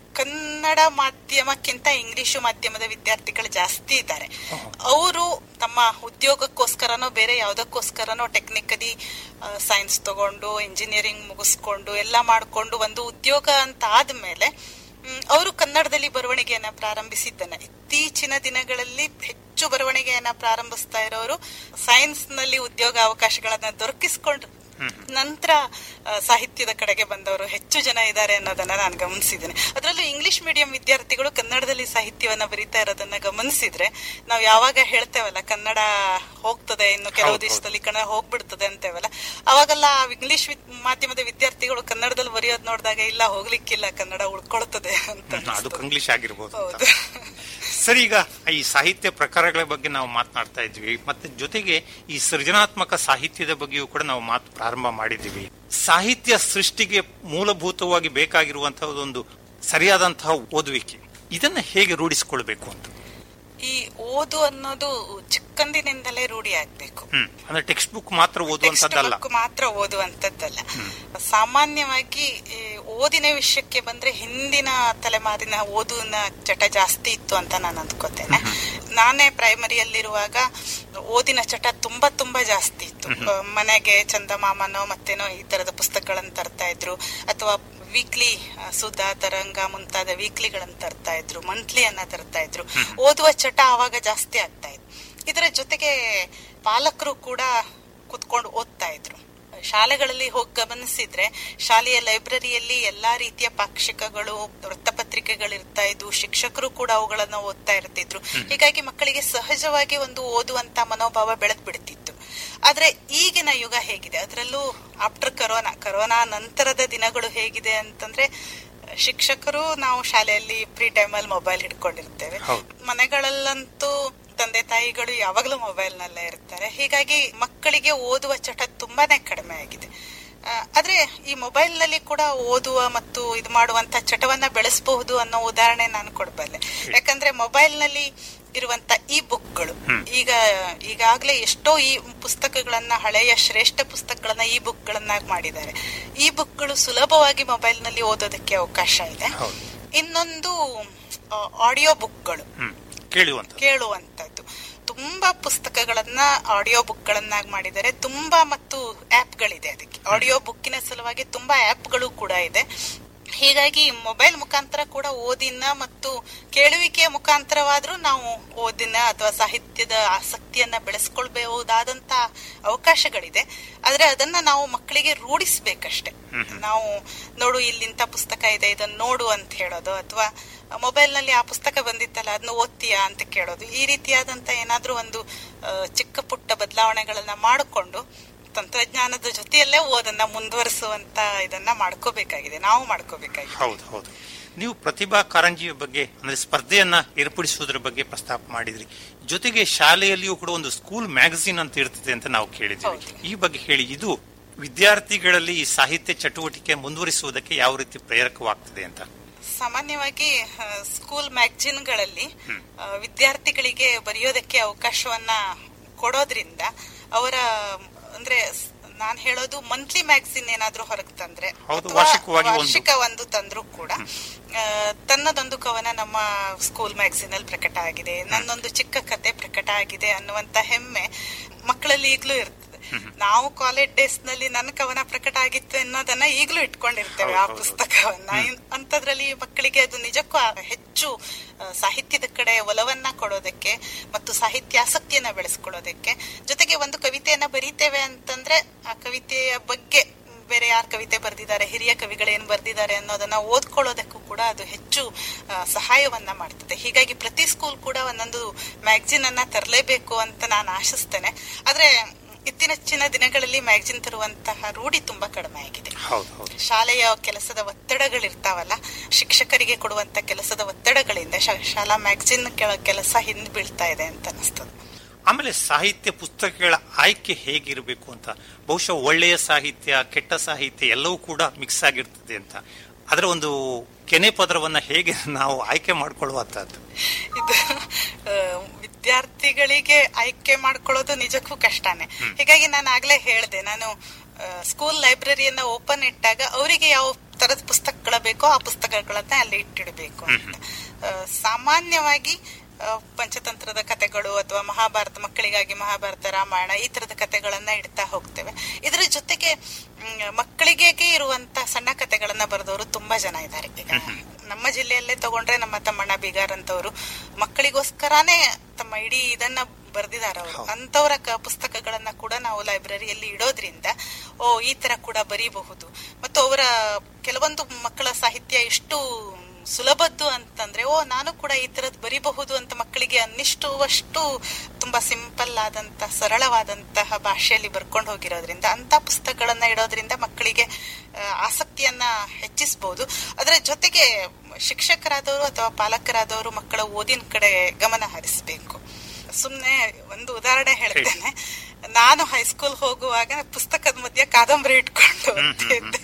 ಕನ್ನಡ ಮಾಧ್ಯಮಕ್ಕಿಂತ ಇಂಗ್ಲಿಷು ಮಾಧ್ಯಮದ ವಿದ್ಯಾರ್ಥಿಗಳು ಜಾಸ್ತಿ ಇದ್ದಾರೆ ಅವರು ತಮ್ಮ ಉದ್ಯೋಗಕ್ಕೋಸ್ಕರನೋ ಬೇರೆ ಯಾವ್ದಕ್ಕೋಸ್ಕರನೋ ಟೆಕ್ನಿಕಲಿ ಸೈನ್ಸ್ ತಗೊಂಡು ಇಂಜಿನಿಯರಿಂಗ್ ಮುಗಿಸ್ಕೊಂಡು ಎಲ್ಲ ಮಾಡ್ಕೊಂಡು ಒಂದು ಉದ್ಯೋಗ ಅಂತ ಆದ್ಮೇಲೆ ಅವರು ಕನ್ನಡದಲ್ಲಿ ಬರವಣಿಗೆಯನ್ನ ಪ್ರಾರಂಭಿಸಿದ್ದನ್ನ ಇತ್ತೀಚಿನ ದಿನಗಳಲ್ಲಿ ಹೆಚ್ಚು ಬರವಣಿಗೆಯನ್ನ ಪ್ರಾರಂಭಿಸ್ತಾ ಇರೋರು ಸೈನ್ಸ್ ನಲ್ಲಿ ಉದ್ಯೋಗ ಅವಕಾಶಗಳನ್ನ ದೊರಕಿಸ್ಕೊಂಡು ನಂತರ ಆ, ಸಾಹಿತ್ಯದ ಕಡೆಗೆ ಬಂದವರು ಹೆಚ್ಚು ಜನ ಇದ್ದಾರೆ ಅನ್ನೋದನ್ನ ನಾನು ಗಮನಿಸಿದ್ದೇನೆ ಅದರಲ್ಲೂ ಇಂಗ್ಲಿಷ್ ಮೀಡಿಯಂ ವಿದ್ಯಾರ್ಥಿಗಳು ಕನ್ನಡದಲ್ಲಿ ಸಾಹಿತ್ಯವನ್ನ ಬರೀತಾ ಇರೋದನ್ನ ಗಮನಿಸಿದ್ರೆ ನಾವು ಯಾವಾಗ ಹೇಳ್ತೇವಲ್ಲ ಕನ್ನಡ ಹೋಗ್ತದೆ ಇನ್ನು ಕೆಲವು ಹೌದು, ದಿವಸದಲ್ಲಿ ಕನ್ನಡ ಹೋಗ್ಬಿಡ್ತದೆ ಅಂತೇವಲ್ಲ ಅವಾಗೆಲ್ಲ ಆ ಇಂಗ್ಲಿಷ್ ವಿದ್- ಮಾಧ್ಯಮದ ವಿದ್ಯಾರ್ಥಿಗಳು ಕನ್ನಡದಲ್ಲಿ ಬರೆಯೋದ್ ನೋಡಿದಾಗ ಇಲ್ಲ ಹೋಗ್ಲಿಕ್ಕಿಲ್ಲ ಕನ್ನಡ ಉಳ್ಕೊಳ್ತದೆ ಅಂತ ಹ್ಮ್, ಅದು ಅನಿಸ್ತು. ಕಂಗ್ಲೀಷ್ ಆಗಿರ್ಬೋದು ಅಂತ. ಹೌದು ಸರಿ ಈಗ ಈ ಸಾಹಿತ್ಯ ಪ್ರಕಾರಗಳ ಬಗ್ಗೆ ನಾವು ಮಾತನಾಡ್ತಾ ಇದ್ವಿ ಮತ್ತೆ ಜೊತೆಗೆ ಈ ಸೃಜನಾತ್ಮಕ ಸಾಹಿತ್ಯದ ಬಗ್ಗೆಯೂ ಕೂಡ ನಾವು ಮಾತು ಪ್ರಾರಂಭ ಮಾಡಿದ್ದೀವಿ ಸಾಹಿತ್ಯ ಸೃಷ್ಟಿಗೆ ಮೂಲಭೂತವಾಗಿ ಬೇಕಾಗಿರುವಂತಹ ಸರಿಯಾದಂತಹ ಓದುವಿಕೆ ಇದನ್ನ ಹೇಗೆ ರೂಢಿಸಿಕೊಳ್ಬೇಕು ಅಂತ ಈ ಓದು ಅನ್ನೋದು ಚಿಕ್ಕಂದಿನಿಂದಲೇ ರೂಢಿ ಆಗ್ಬೇಕು ಹ್ಮ್ ಅಂದ್ರೆ ಟೆಕ್ಸ್ಟ್ ಬುಕ್ ಮಾತ್ರ ಟೆಕ್ಸ್ಟ್ ಓದುವಂತದ್ದಲ್ಲ ಬುಕ್ ಮಾತ್ರ ಓದುವಂತದ್ದಲ್ಲ ಸಾಮಾನ್ಯವಾಗಿ ಈ ಓದಿನ ವಿಷಯಕ್ಕೆ ಬಂದ್ರೆ ಹಿಂದಿನ ತಲೆಮಾರಿನ ಓದುನ ಚಟ ಜಾಸ್ತಿ ಇತ್ತು ಅಂತ ನಾನು ಅಂದ್ಕೋತೇನೆ ನಾನೇ ಪ್ರೈಮರಿಯಲ್ಲಿರುವಾಗ ಓದಿನ ಚಟ ತುಂಬಾ ತುಂಬಾ ಜಾಸ್ತಿ ಇತ್ತು ಆ, ಮನೆಗೆ ಚಂದಮಾಮನೋ ಮತ್ತೇನೋ ಈ ತರದ ಪುಸ್ತಕಗಳನ್ನು ತರ್ತಾ ಇದ್ರು ಅಥವಾ ವೀಕ್ಲಿ ಸುಧಾ ತರಂಗ ಮುಂತಾದ ವೀಕ್ಲಿಗಳನ್ನು ತರ್ತಾ ಇದ್ರು ಮಂತ್ಲಿಯನ್ನ ತರ್ತಾ ಇದ್ರು ಓದುವ ಚಟ ಆವಾಗ ಜಾಸ್ತಿ ಆಗ್ತಾ ಇತ್ತು ಇದರ ಜೊತೆಗೆ ಪಾಲಕರು ಕೂಡ ಕುತ್ಕೊಂಡು ಓದ್ತಾ ಇದ್ರು ಶಾಲೆಗಳಲ್ಲಿ ಹೋಗಿ ಗಮನಿಸಿದ್ರೆ ಶಾಲೆಯ ಲೈಬ್ರರಿಯಲ್ಲಿ ಎಲ್ಲಾ ರೀತಿಯ ಪಾಕ್ಷಿಕಗಳು ವೃತ್ತಪತ್ರಿಕೆಗಳು ಇರ್ತಾ ಇದ್ವು ಶಿಕ್ಷಕರು ಕೂಡ ಅವುಗಳನ್ನ ಓದ್ತಾ ಇರ್ತಿದ್ರು ಹೀಗಾಗಿ ಮಕ್ಕಳಿಗೆ ಸಹಜವಾಗಿ ಒಂದು ಓದುವಂತ ಮನೋಭಾವ ಬೆಳೆದ್ ಬಿಡ್ತಿತ್ತು ಆದ್ರೆ ಈಗಿನ ಯುಗ ಹೇಗಿದೆ ಅದರಲ್ಲೂ ಆಫ್ಟರ್ ಕರೋನಾ ಕರೋನಾ ನಂತರದ ದಿನಗಳು ಹೇಗಿದೆ ಅಂತಂದ್ರೆ ಶಿಕ್ಷಕರು ನಾವು ಶಾಲೆಯಲ್ಲಿ ಫ್ರೀ ಟೈಮ್ ಅಲ್ಲಿ ಮೊಬೈಲ್ ಹಿಡ್ಕೊಂಡಿರ್ತೇವೆ ಹೌದು. ಮನೆಗಳಲ್ಲಂತೂ ತಂದೆ ತಾಯಿಗಳು ಯಾವಾಗಲೂ ಮೊಬೈಲ್ ನಲ್ಲೇ ಇರ್ತಾರೆ ಹೀಗಾಗಿ ಮಕ್ಕಳಿಗೆ ಓದುವ ಚಟ ತುಂಬಾನೇ ಕಡಿಮೆ ಆಗಿದೆ ಆ, ಆದ್ರೆ ಈ ಮೊಬೈಲ್ ನಲ್ಲಿ ಕೂಡ ಓದುವ ಮತ್ತು ಇದು ಮಾಡುವಂತ ಚಟವನ್ನ ಬೆಳೆಸಬಹುದು ಅನ್ನೋ ಉದಾಹರಣೆ ನಾನು ಕೊಡಬಲ್ಲೆ ಯಾಕಂದ್ರೆ ಮೊಬೈಲ್ ನಲ್ಲಿ ಇರುವಂತ ಈ ಬುಕ್ಗಳು ಈಗ ಈಗಾಗಲೇ ಎಷ್ಟೋ ಈ ಪುಸ್ತಕಗಳನ್ನ ಹಳೆಯ ಶ್ರೇಷ್ಠ ಪುಸ್ತಕಗಳನ್ನ ಈ ಬುಕ್ಗಳನ್ನಾಗಿ ಮಾಡಿದ್ದಾರೆ ಈ ಬುಕ್ಗಳು ಸುಲಭವಾಗಿ ಮೊಬೈಲ್ ನಲ್ಲಿ ಓದೋದಕ್ಕೆ ಅವಕಾಶ ಇದೆ ಹೌದು. ಇನ್ನೊಂದು ಆಡಿಯೋ ಬುಕ್ಗಳು ಹ್ಮ್ ಕೇಳುವಂತ ಕೇಳುವಂತದ್ದು ತುಂಬಾ ಪುಸ್ತಕಗಳನ್ನ ಆಡಿಯೋ ಬುಕ್ ಗಳನ್ನಾಗಿ ಮಾಡಿದ್ದಾರೆ ತುಂಬಾ ಮತ್ತು ಆಪ್ಗಳಿದೆ ಅದಕ್ಕೆ ಆಡಿಯೋ ಬುಕ್ಕಿನ ಸಲುವಾಗಿ ತುಂಬಾ ಆಪ್ಗಳು ಕೂಡ ಇದೆ ಹೀಗಾಗಿ ಮೊಬೈಲ್ ಮುಖಾಂತರ ಕೂಡ ಓದಿನ ಮತ್ತು ಕೇಳುವಿಕೆಯ ಮುಖಾಂತರವಾದ್ರೂ ನಾವು ಓದಿನ ಅಥವಾ ಸಾಹಿತ್ಯದ ಆಸಕ್ತಿಯನ್ನ ಬೆಳೆಸ್ಕೊಳ್ಬಹುದಾದಂತ ಅವಕಾಶಗಳಿದೆ ಆದ್ರೆ ಅದನ್ನ ನಾವು ಮಕ್ಕಳಿಗೆ ರೂಢಿಸ್ಬೇಕಷ್ಟೆ ನಾವು ನೋಡು ಇಲ್ಲಿಂತ ಪುಸ್ತಕ ಇದೆ ಇದನ್ನ ನೋಡು ಅಂತ ಹೇಳೋದು ಅಥವಾ ಮೊಬೈಲ್ ನಲ್ಲಿ ಆ ಪುಸ್ತಕ ಬಂದಿತ್ತಲ್ಲ ಅದನ್ನ ಓದ್ತೀಯಾ ಅಂತ ಕೇಳೋದು ಈ ರೀತಿಯಾದಂತ ಏನಾದ್ರೂ ಒಂದು ಆ, ಚಿಕ್ಕ ಪುಟ್ಟ ಬದಲಾವಣೆಗಳನ್ನ ಮಾಡಿಕೊಂಡು ತಂತ್ರಜ್ಞಾನದ ಜೊತೆಯಲ್ಲೇ ಓದನ್ನ ಮುಂದುವರಿಸುವಂತ ಇದನ್ನ ಮಾಡ್ಕೋಬೇಕಾಗಿದೆ ನಾವು ಮಾಡ್ಕೋಬೇಕಾಗಿದೆ ಹೌದು ಹೌದು ನೀವು ಪ್ರತಿಭಾ ಕಾರಂಜಿಯ ಬಗ್ಗೆ ಅಂದ್ರೆ ಸ್ಪರ್ಧೆಯನ್ನ ಏರ್ಪಡಿಸುವುದರ ಬಗ್ಗೆ ಪ್ರಸ್ತಾಪ ಮಾಡಿದ್ರಿ ಜೊತೆಗೆ ಶಾಲೆಯಲ್ಲಿಯೂ ಕೂಡ ಒಂದು ಸ್ಕೂಲ್ ಮ್ಯಾಗಝಿನ್ ಅಂತ ಇರ್ತದೆ ಅಂತ ನಾವು ಕೇಳಿದ್ವಿ ಹೌದು. ಈ ಬಗ್ಗೆ ಹೇಳಿ ಇದು ವಿದ್ಯಾರ್ಥಿಗಳಲ್ಲಿ ಈ ಸಾಹಿತ್ಯ ಚಟುವಟಿಕೆ ಮುಂದುವರಿಸುವುದಕ್ಕೆ ಯಾವ ರೀತಿ ಪ್ರೇರಕವಾಗ್ತದೆ ಅಂತ ಸಾಮಾನ್ಯವಾಗಿ ಆ, ಸ್ಕೂಲ್ ಮ್ಯಾಗಜಿನ್ಗಳಲ್ಲಿ ಆ, ವಿದ್ಯಾರ್ಥಿಗಳಿಗೆ ಬರೆಯೋದಕ್ಕೆ ಅವಕಾಶವನ್ನ ಕೊಡೋದ್ರಿಂದ ಅವರ ಅಂದ್ರೆ ಸ್- ನಾನ್ ಹೇಳೋದು ಮಂತ್ಲಿ ಮ್ಯಾಗಝಿನ್ ಏನಾದ್ರೂ ಹೊರಗೆ ತಂದ್ರೆ ಹೌದು, ಅಥವಾ ವಾರ್ಷಿಕವಾಗಿ ಒಂದು. ವಾರ್ಷಿಕ ಒಂದು ತಂದ್ರು ಕೂಡ ಆ, ತನ್ನದೊಂದು ಕವನ ನಮ್ಮ ಸ್ಕೂಲ್ ಮ್ಯಾಗಝಿನ್ ಅಲ್ಲಿ ಪ್ರಕಟ ಆಗಿದೆ ನನ್ನೊಂದು ಚಿಕ್ಕ ಕತೆ ಪ್ರಕಟ ಆಗಿದೆ ಅನ್ನುವಂತ ಹೆಮ್ಮೆ ಮಕ್ಕಳಲ್ಲಿ ಈಗ್ಲೂ ಇರ್ತದೆ ನಾವು ಕಾಲೇಜ್ ಡೇಸ್ ನಲ್ಲಿ ನನ್ನ ಕವನ ಪ್ರಕಟ ಆಗಿತ್ತು ಅನ್ನೋದನ್ನ ಈಗಲೂ ಇಟ್ಕೊಂಡಿರ್ತೇವೆ ಆ ಹೌದು, ಹೌದು. ಪುಸ್ತಕವನ್ನ ಇನ್- ಅಂತದ್ರಲ್ಲಿ ಮಕ್ಕಳಿಗೆ ಅದು ನಿಜಕ್ಕೂ ಆ ಹೆಚ್ಚು ಆ, ಸಾಹಿತ್ಯದ ಕಡೆ ಒಲವನ್ನ ಕೊಡೋದಕ್ಕೆ ಮತ್ತು ಸಾಹಿತ್ಯಾಸಕ್ತಿಯನ್ನ ಬೆಳೆಸ್ಕೊಳ್ಳೋದಕ್ಕೆ ಜೊತೆಗೆ ಒಂದು ಕವಿತೆಯನ್ನ ಬರೀತೇವೆ ಅಂತಂದ್ರೆ ಆ ಕವಿತೆಯ ಬಗ್ಗೆ ಬೇರೆ ಯಾರು ಕವಿತೆ ಬರೆದಿದ್ದಾರೆ ಹಿರಿಯ ಕವಿಗಳೇನು ಬರೆದಿದ್ದಾರೆ ಅನ್ನೋದನ್ನ ಓದ್ಕೊಳ್ಳೋದಕ್ಕೂ ಕೂಡ ಅದು ಹೆಚ್ಚು ಆ, ಸಹಾಯವನ್ನ ಮಾಡ್ತದೆ ಹೀಗಾಗಿ ಪ್ರತಿ ಸ್ಕೂಲ್ ಕೂಡ ಒಂದೊಂದು ಮ್ಯಾಗಜಿನ್ ಅನ್ನ ತರಲೇಬೇಕು ಅಂತ ನಾನು ಆಶಿಸ್ತೇನೆ ಆದ್ರೆ ಇತ್ತೀಚಿನ ದಿನಗಳಲ್ಲಿ ಮ್ಯಾಗಜಿನ್ ತರುವಂತಹ ರೂಢಿ ತುಂಬಾ ಕಡಿಮೆ ಆಗಿದೆ ಹೌದು ಹೌದು ಶಾಲೆಯ ಕೆಲಸದ ಒತ್ತಡಗಳಿರ್ತಾವಲ್ಲ ಶಿಕ್ಷಕರಿಗೆ ಕೊಡುವಂತ ಕೆಲಸದ ಒತ್ತಡಗಳಿಂದ ಶಾ- ಶಾಲಾ ಮ್ಯಾಗಜಿನ್ ಕೆಲಸ ಹಿಂದ್ ಬೀಳ್ತಾ ಇದೆ ಅಂತ ಅನಿಸ್ತದೆ ಆಮೇಲೆ ಸಾಹಿತ್ಯ ಪುಸ್ತಕಗಳ ಆಯ್ಕೆ ಹೇಗಿರಬೇಕು ಅಂತ ಬಹುಶಃ ಒಳ್ಳೆಯ ಸಾಹಿತ್ಯ ಕೆಟ್ಟ ಸಾಹಿತ್ಯ ಎಲ್ಲವೂ ಕೂಡ ಮಿಕ್ಸ್ ಆಗಿರ್ತದೆ ಅಂತ ಅದರ ಒಂದು ಕೆನೆ ಪದರವನ್ನ ಹೇಗೆ ನಾವು ಆಯ್ಕೆ ಮಾಡ್ಕೊಳ್ಳುವಂತದ್ದು ಇದು ಆ, ವಿದ್ಯಾರ್ಥಿಗಳಿಗೆ ಆಯ್ಕೆ ಮಾಡ್ಕೊಳ್ಳೋದು ನಿಜಕ್ಕೂ ಕಷ್ಟನೇ ಹೀಗಾಗಿ ನಾನು ಆಗ್ಲೇ ಹೇಳ್ದೆ ನಾನು ಸ್ಕೂಲ್ ಲೈಬ್ರರಿಯನ್ನ ಓಪನ್ ಇಟ್ಟಾಗ ಅವರಿಗೆ ಯಾವ ತರದ ಪುಸ್ತಕಗಳ ಬೇಕೋ ಆ ಪುಸ್ತಕಗಳನ್ನ ಅಲ್ಲಿ ಇಟ್ಟಿಡಬೇಕು ಅಂತ ಆ, ಸಾಮಾನ್ಯವಾಗಿ ಆ, ಪಂಚತಂತ್ರದ ಕಥೆಗಳು ಅಥವಾ ಮಹಾಭಾರತ ಮಕ್ಕಳಿಗಾಗಿ ಮಹಾಭಾರತ ರಾಮಾಯಣ ಈ ತರದ ಕಥೆಗಳನ್ನ ಇಡ್ತಾ ಹೋಗ್ತೇವೆ ಇದರ ಜೊತೆಗೆ ಮ್, ಮಕ್ಕಳಿಗೆ ಇರುವಂತ ಸಣ್ಣ ಕಥೆಗಳನ್ನ ಬರೆದವರು ತುಂಬಾ ಜನ ಇದ್ದಾರೆ ಈಗ ನಮ್ಮ ಜಿಲ್ಲೆಯಲ್ಲೇ ತಗೊಂಡ್ರೆ ನಮ್ಮ ತಮ್ಮಣ್ಣ ಬೀಗಾರ್ ಅಂತವರು ಮಕ್ಕಳಿಗೋಸ್ಕರನೇ ತಮ್ಮ ಇಡೀ ಇದನ್ನ ಬರ್ದಿದ್ದಾರೆ ಅವರು ಅಂತವರ ಕ- ಪುಸ್ತಕಗಳನ್ನ ಕೂಡ ನಾವು ಲೈಬ್ರರಿಯಲ್ಲಿ ಇಡೋದ್ರಿಂದ ಓ ಈ ತರ ಕೂಡ ಬರೀಬಹುದು ಮತ್ತು ಅವರ ಕೆಲವೊಂದು ಮಕ್ಕಳ ಸಾಹಿತ್ಯ ಎಷ್ಟು ಸುಲಭದ್ದು ಅಂತಂದ್ರೆ ಓ ನಾನು ಕೂಡ ಈ ತರದ್ ಬರಿಬಹುದು ಅಂತ ಮಕ್ಕಳಿಗೆ ಅನ್ನಿಷ್ಟುವಷ್ಟು ತುಂಬಾ ಸಿಂಪಲ್ ಆದಂತ ಸರಳವಾದಂತಹ ಭಾಷೆಯಲ್ಲಿ ಬರ್ಕೊಂಡು ಹೋಗಿರೋದ್ರಿಂದ ಅಂತ ಪುಸ್ತಕಗಳನ್ನ ಇಡೋದ್ರಿಂದ ಮಕ್ಕಳಿಗೆ ಆ, ಆಸಕ್ತಿಯನ್ನ ಹೆಚ್ಚಿಸಬಹುದು ಅದರ ಜೊತೆಗೆ ಶಿಕ್ಷಕರಾದವರು ಅಥವಾ ಪಾಲಕರಾದವರು ಮಕ್ಕಳ ಓದಿನ ಕಡೆ ಗಮನ ಹರಿಸಬೇಕು ಸುಮ್ನೆ ಒಂದು ಉದಾಹರಣೆ ಹೇಳ್ತೇನೆ ನಾನು ಹೈಸ್ಕೂಲ್ ಹೋಗುವಾಗ ಪುಸ್ತಕದ ಮಧ್ಯೆ ಕಾದಂಬರಿ ಇಟ್ಕೊಂಡು ಓದ್ತಿದ್ದೆ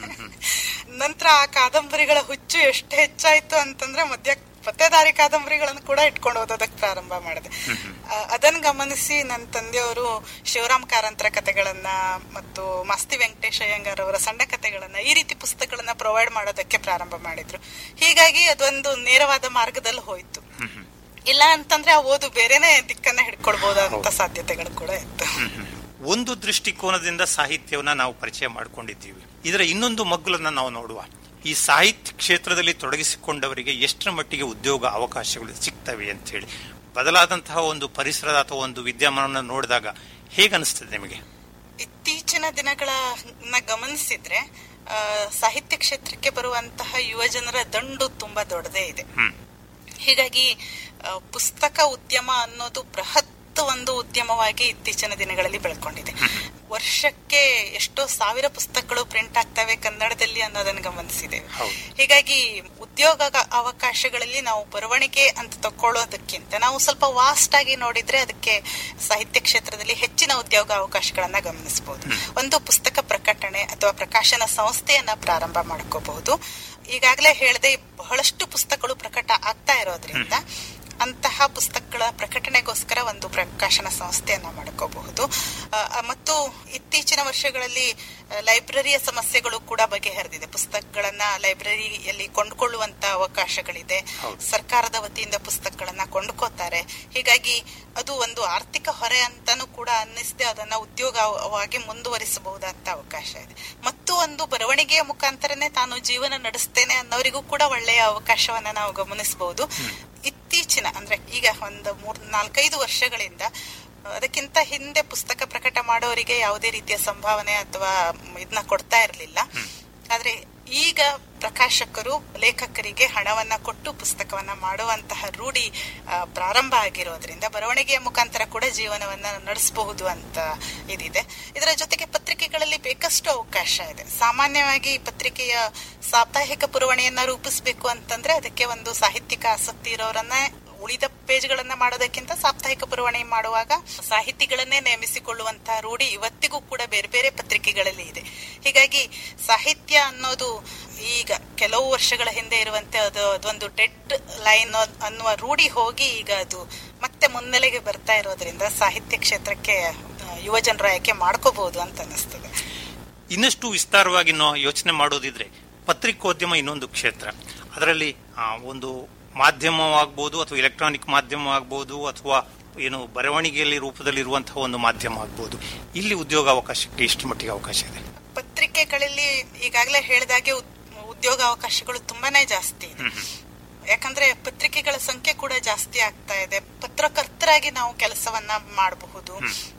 ನಂತರ ಆ ಕಾದಂಬರಿಗಳ ಹುಚ್ಚು ಎಷ್ಟು ಹೆಚ್ಚಾಯ್ತು ಅಂತಂದ್ರೆ ಮಧ್ಯ ಪತ್ತೆದಾರಿ ಕಾದಂಬರಿಗಳನ್ನು ಕೂಡ ಇಟ್ಕೊಂಡು ಓದೋದಕ್ಕೆ ಪ್ರಾರಂಭ ಮಾಡಿದೆ ಆ, ಅದನ್ನ ಗಮನಿಸಿ ನನ್ನ ತಂದೆಯವರು ಶಿವರಾಮ್ ಕಾರಂತರ ಕಥೆಗಳನ್ನ ಮತ್ತು ಮಾಸ್ತಿ ವೆಂಕಟೇಶ ಅಯ್ಯಂಗಾರ್ ಅವರ ಸಣ್ಣ ಕಥೆಗಳನ್ನ ಈ ರೀತಿ ಪುಸ್ತಕಗಳನ್ನ ಪ್ರೊವೈಡ್ ಮಾಡೋದಕ್ಕೆ ಪ್ರಾರಂಭ ಮಾಡಿದ್ರು ಹೀಗಾಗಿ ಅದೊಂದು ನೇರವಾದ ಮಾರ್ಗದಲ್ಲಿ ಹೋಯ್ತು ಇಲ್ಲ ಅಂತಂದ್ರೆ ಆ ಓದು ಬೇರೆನೆ ದಿಕ್ಕನ್ನ ಹಿಡ್ಕೊಳ್ಬಹುದಂತ ಸಾಧ್ಯತೆಗಳು ಕೂಡ ಇತ್ತು ಒಂದು ದೃಷ್ಟಿಕೋನದಿಂದ ಸಾಹಿತ್ಯವನ್ನ ನಾವು ಪರಿಚಯ ಮಾಡಿಕೊಂಡಿದ್ದೀವಿ ಇದರ ಇನ್ನೊಂದು ಮಗ್ಗುಲನ್ನ ನಾವು ನೋಡುವ ಈ ಸಾಹಿತ್ಯ ಕ್ಷೇತ್ರದಲ್ಲಿ ತೊಡಗಿಸಿಕೊಂಡವರಿಗೆ ಎಷ್ಟರ ಮಟ್ಟಿಗೆ ಉದ್ಯೋಗ ಅವಕಾಶಗಳು ಸಿಗ್ತವೆ ಅಂತ ಹೇಳಿ ಬದಲಾದಂತಹ ಒಂದು ಪರಿಸರದ ಅಥವಾ ಒಂದು ವಿದ್ಯಮಾನವನ್ನು ನೋಡಿದಾಗ ಹೇಗನಿಸ್ತದೆ ನಿಮಗೆ ಇತ್ತೀಚಿನ ದಿನಗಳನ್ನ ಗಮನಿಸಿದ್ರೆ ಆ, ಸಾಹಿತ್ಯ ಕ್ಷೇತ್ರಕ್ಕೆ ಬರುವಂತಹ ಯುವ ಜನರ ದಂಡು ತುಂಬಾ ದೊಡ್ಡದೇ ಇದೆ ಹ್ಮ್ ಹೀಗಾಗಿ ಆ, ಪುಸ್ತಕ ಉದ್ಯಮ ಅನ್ನೋದು ಬೃಹತ್ ಒಂದು ಉದ್ಯಮವಾಗಿ ಇತ್ತೀಚಿನ ದಿನಗಳಲ್ಲಿ ಬೆಳ್ಕೊಂಡಿದೆ ವರ್ಷಕ್ಕೆ ಎಷ್ಟೋ ಸಾವಿರ ಪುಸ್ತಕಗಳು ಪ್ರಿಂಟ್ ಆಗ್ತವೆ ಕನ್ನಡದಲ್ಲಿ ಅನ್ನೋದನ್ನ ಗಮನಿಸಿದ್ದೇವೆ ಹೌದು. ಹೀಗಾಗಿ ಉದ್ಯೋಗ ಅವಕಾಶಗಳಲ್ಲಿ ನಾವು ಬರವಣಿಗೆ ಅಂತ ತಕೊಳ್ಳೋದಕ್ಕಿಂತ ನಾವು ಸ್ವಲ್ಪ ವಾಸ್ಟ್ ಆಗಿ ನೋಡಿದ್ರೆ ಅದಕ್ಕೆ ಸಾಹಿತ್ಯ ಕ್ಷೇತ್ರದಲ್ಲಿ ಹೆಚ್ಚಿನ ಉದ್ಯೋಗ ಅವಕಾಶಗಳನ್ನ ಗಮನಿಸಬಹುದು ಒಂದು ಪುಸ್ತಕ ಪ್ರಕಟಣೆ ಅಥವಾ ಪ್ರಕಾಶನ ಸಂಸ್ಥೆಯನ್ನ ಪ್ರಾರಂಭ ಮಾಡ್ಕೋಬಹುದು ಈಗಾಗಲೇ ಹೇಳದೆ ಬಹಳಷ್ಟು ಪುಸ್ತಕಗಳು ಪ್ರಕಟ ಆಗ್ತಾ ಇರೋದ್ರಿಂದ ಅಂತಹ ಪುಸ್ತಕಗಳ ಪ್ರಕಟಣೆಗೋಸ್ಕರ ಒಂದು ಪ್ರಕಾಶನ ಸಂಸ್ಥೆಯನ್ನ ಮಾಡ್ಕೋಬಹುದು ಆ, ಮತ್ತು ಇತ್ತೀಚಿನ ವರ್ಷಗಳಲ್ಲಿ ಆ, ಲೈಬ್ರರಿಯ ಸಮಸ್ಯೆಗಳು ಕೂಡ ಬಗೆಹರಿದಿದೆ ಪುಸ್ತಕಗಳನ್ನ ಲೈಬ್ರರಿಯಲ್ಲಿ ಕೊಂಡುಕೊಳ್ಳುವಂತ ಅವಕಾಶಗಳಿದೆ ಸರ್ಕಾರದ ವತಿಯಿಂದ ಪುಸ್ತಕಗಳನ್ನ ಕೊಂಡ್ಕೋತಾರೆ ಹೀಗಾಗಿ ಅದು ಒಂದು ಆರ್ಥಿಕ ಹೊರೆ ಅಂತಾನೂ ಕೂಡ ಅನ್ನಿಸದೆ ಅದನ್ನ ಉದ್ಯೋಗವಾಗಿ ಮುಂದುವರಿಸಬಹುದಂತ ಅವಕಾಶ ಇದೆ ಮತ್ತು ಒಂದು ಬರವಣಿಗೆಯ ಮುಖಾಂತರನೇ ತಾನು ಜೀವನ ನಡೆಸ್ತೇನೆ ಅನ್ನೋರಿಗೂ ಕೂಡ ಒಳ್ಳೆಯ ಅವಕಾಶವನ್ನ ನಾವು ಗಮನಿಸಬಹುದು ಇತ್ತೀಚಿನ ಅಂದ್ರೆ ಈಗ ಒಂದು ಮೂರ್ ನಾಲ್ಕೈದು ವರ್ಷಗಳಿಂದ ಅದಕ್ಕಿಂತ ಹಿಂದೆ ಪುಸ್ತಕ ಪ್ರಕಟ ಮಾಡೋರಿಗೆ ಯಾವುದೇ ರೀತಿಯ ಸಂಭಾವನೆ ಅಥವಾ ಇದನ್ನ ಕೊಡ್ತಾ ಇರಲಿಲ್ಲ ಆದ್ರೆ ಈಗ ಪ್ರಕಾಶಕರು ಲೇಖಕರಿಗೆ ಹಣವನ್ನ ಕೊಟ್ಟು ಪುಸ್ತಕವನ್ನ ಮಾಡುವಂತಹ ರೂಢಿ ಆ, ಪ್ರಾರಂಭ ಆಗಿರೋದ್ರಿಂದ ಬರವಣಿಗೆಯ ಮುಖಾಂತರ ಕೂಡ ಜೀವನವನ್ನ ನಡೆಸಬಹುದು ಅಂತ ಇದಿದೆ ಇದರ ಜೊತೆಗೆ ಪತ್ರಿಕೆಗಳಲ್ಲಿ ಬೇಕಷ್ಟು ಅವಕಾಶ ಇದೆ ಸಾಮಾನ್ಯವಾಗಿ ಈ ಪತ್ರಿಕೆಯ ಸಾಪ್ತಾಹಿಕ ಪುರವಣಿಯನ್ನ ರೂಪಿಸಬೇಕು ಅಂತಂದ್ರೆ ಅದಕ್ಕೆ ಒಂದು ಸಾಹಿತ್ಯಿಕ ಆಸಕ್ತಿ ಇರೋರನ್ನ ಉಳಿದ ಪೇಜ್ಗಳನ್ನ ಮಾಡೋದಕ್ಕಿಂತ ಸಾಪ್ತಾಹಿಕ ಪುರವಣಿ ಮಾಡುವಾಗ ಸಾಹಿತಿಗಳನ್ನೇ ನೇಮಿಸಿಕೊಳ್ಳುವಂತಹ ರೂಢಿ ಇವತ್ತಿಗೂ ಕೂಡ ಬೇರೆ ಬೇರೆ ಪತ್ರಿಕೆಗಳಲ್ಲಿ ಇದೆ ಹೀಗಾಗಿ ಸಾಹಿತ್ಯ ಅನ್ನೋದು ಈಗ ಕೆಲವು ವರ್ಷಗಳ ಹಿಂದೆ ಇರುವಂತೆ ಅದು ಅದೊಂದು ಡೆಡ್ ಲೈನ್ ಅನ್ನುವ ರೂಢಿ ಹೋಗಿ ಈಗ ಅದು ಮತ್ತೆ ಮುನ್ನೆಲೆಗೆ ಬರ್ತಾ ಇರೋದ್ರಿಂದ ಸಾಹಿತ್ಯ ಕ್ಷೇತ್ರಕ್ಕೆ ಆ, ಯುವ ಜನರ ಆಯ್ಕೆ ಮಾಡ್ಕೋಬಹುದು ಅಂತ ಅನಿಸ್ತದೆ ಇನ್ನಷ್ಟು ವಿಸ್ತಾರವಾಗಿ ನಾವು ಯೋಚನೆ ಮಾಡೋದಿದ್ರೆ ಪತ್ರಿಕೋದ್ಯಮ ಇನ್ನೊಂದು ಕ್ಷೇತ್ರ ಅದರಲ್ಲಿ ಆ, ಒಂದು ಮಾಧ್ಯಮವಾಗಬಹುದು ಅಥವಾ ಎಲೆಕ್ಟ್ರಾನಿಕ್ ಮಾಧ್ಯಮವಾಗಬಹುದು ಅಥವಾ ಏನು ಬರವಣಿಗೆಯಲ್ಲಿ ರೂಪದಲ್ಲಿ ಇರುವಂತಹ ಒಂದು ಮಾಧ್ಯಮ ಆಗ್ಬಹುದು ಇಲ್ಲಿ ಉದ್ಯೋಗ ಅವಕಾಶಕ್ಕೆ ಎಷ್ಟು ಮಟ್ಟಿಗೆ ಅವಕಾಶ ಇದೆ ಪತ್ರಿಕೆಗಳಲ್ಲಿ ಈಗಾಗಲೇ ಹೇಳಿದಾಗೆ ಉದ್- ಉದ್ಯೋಗ ಅವಕಾಶಗಳು ತುಂಬಾನೇ ಜಾಸ್ತಿ ಇದೆ ಯಾಕಂದ್ರೆ ಪತ್ರಿಕೆಗಳ ಸಂಖ್ಯೆ ಕೂಡ ಜಾಸ್ತಿ ಆಗ್ತಾ ಇದೆ ಪತ್ರಕರ್ತರಾಗಿ ನಾವು ಕೆಲಸವನ್ನ ಮಾಡಬಹುದು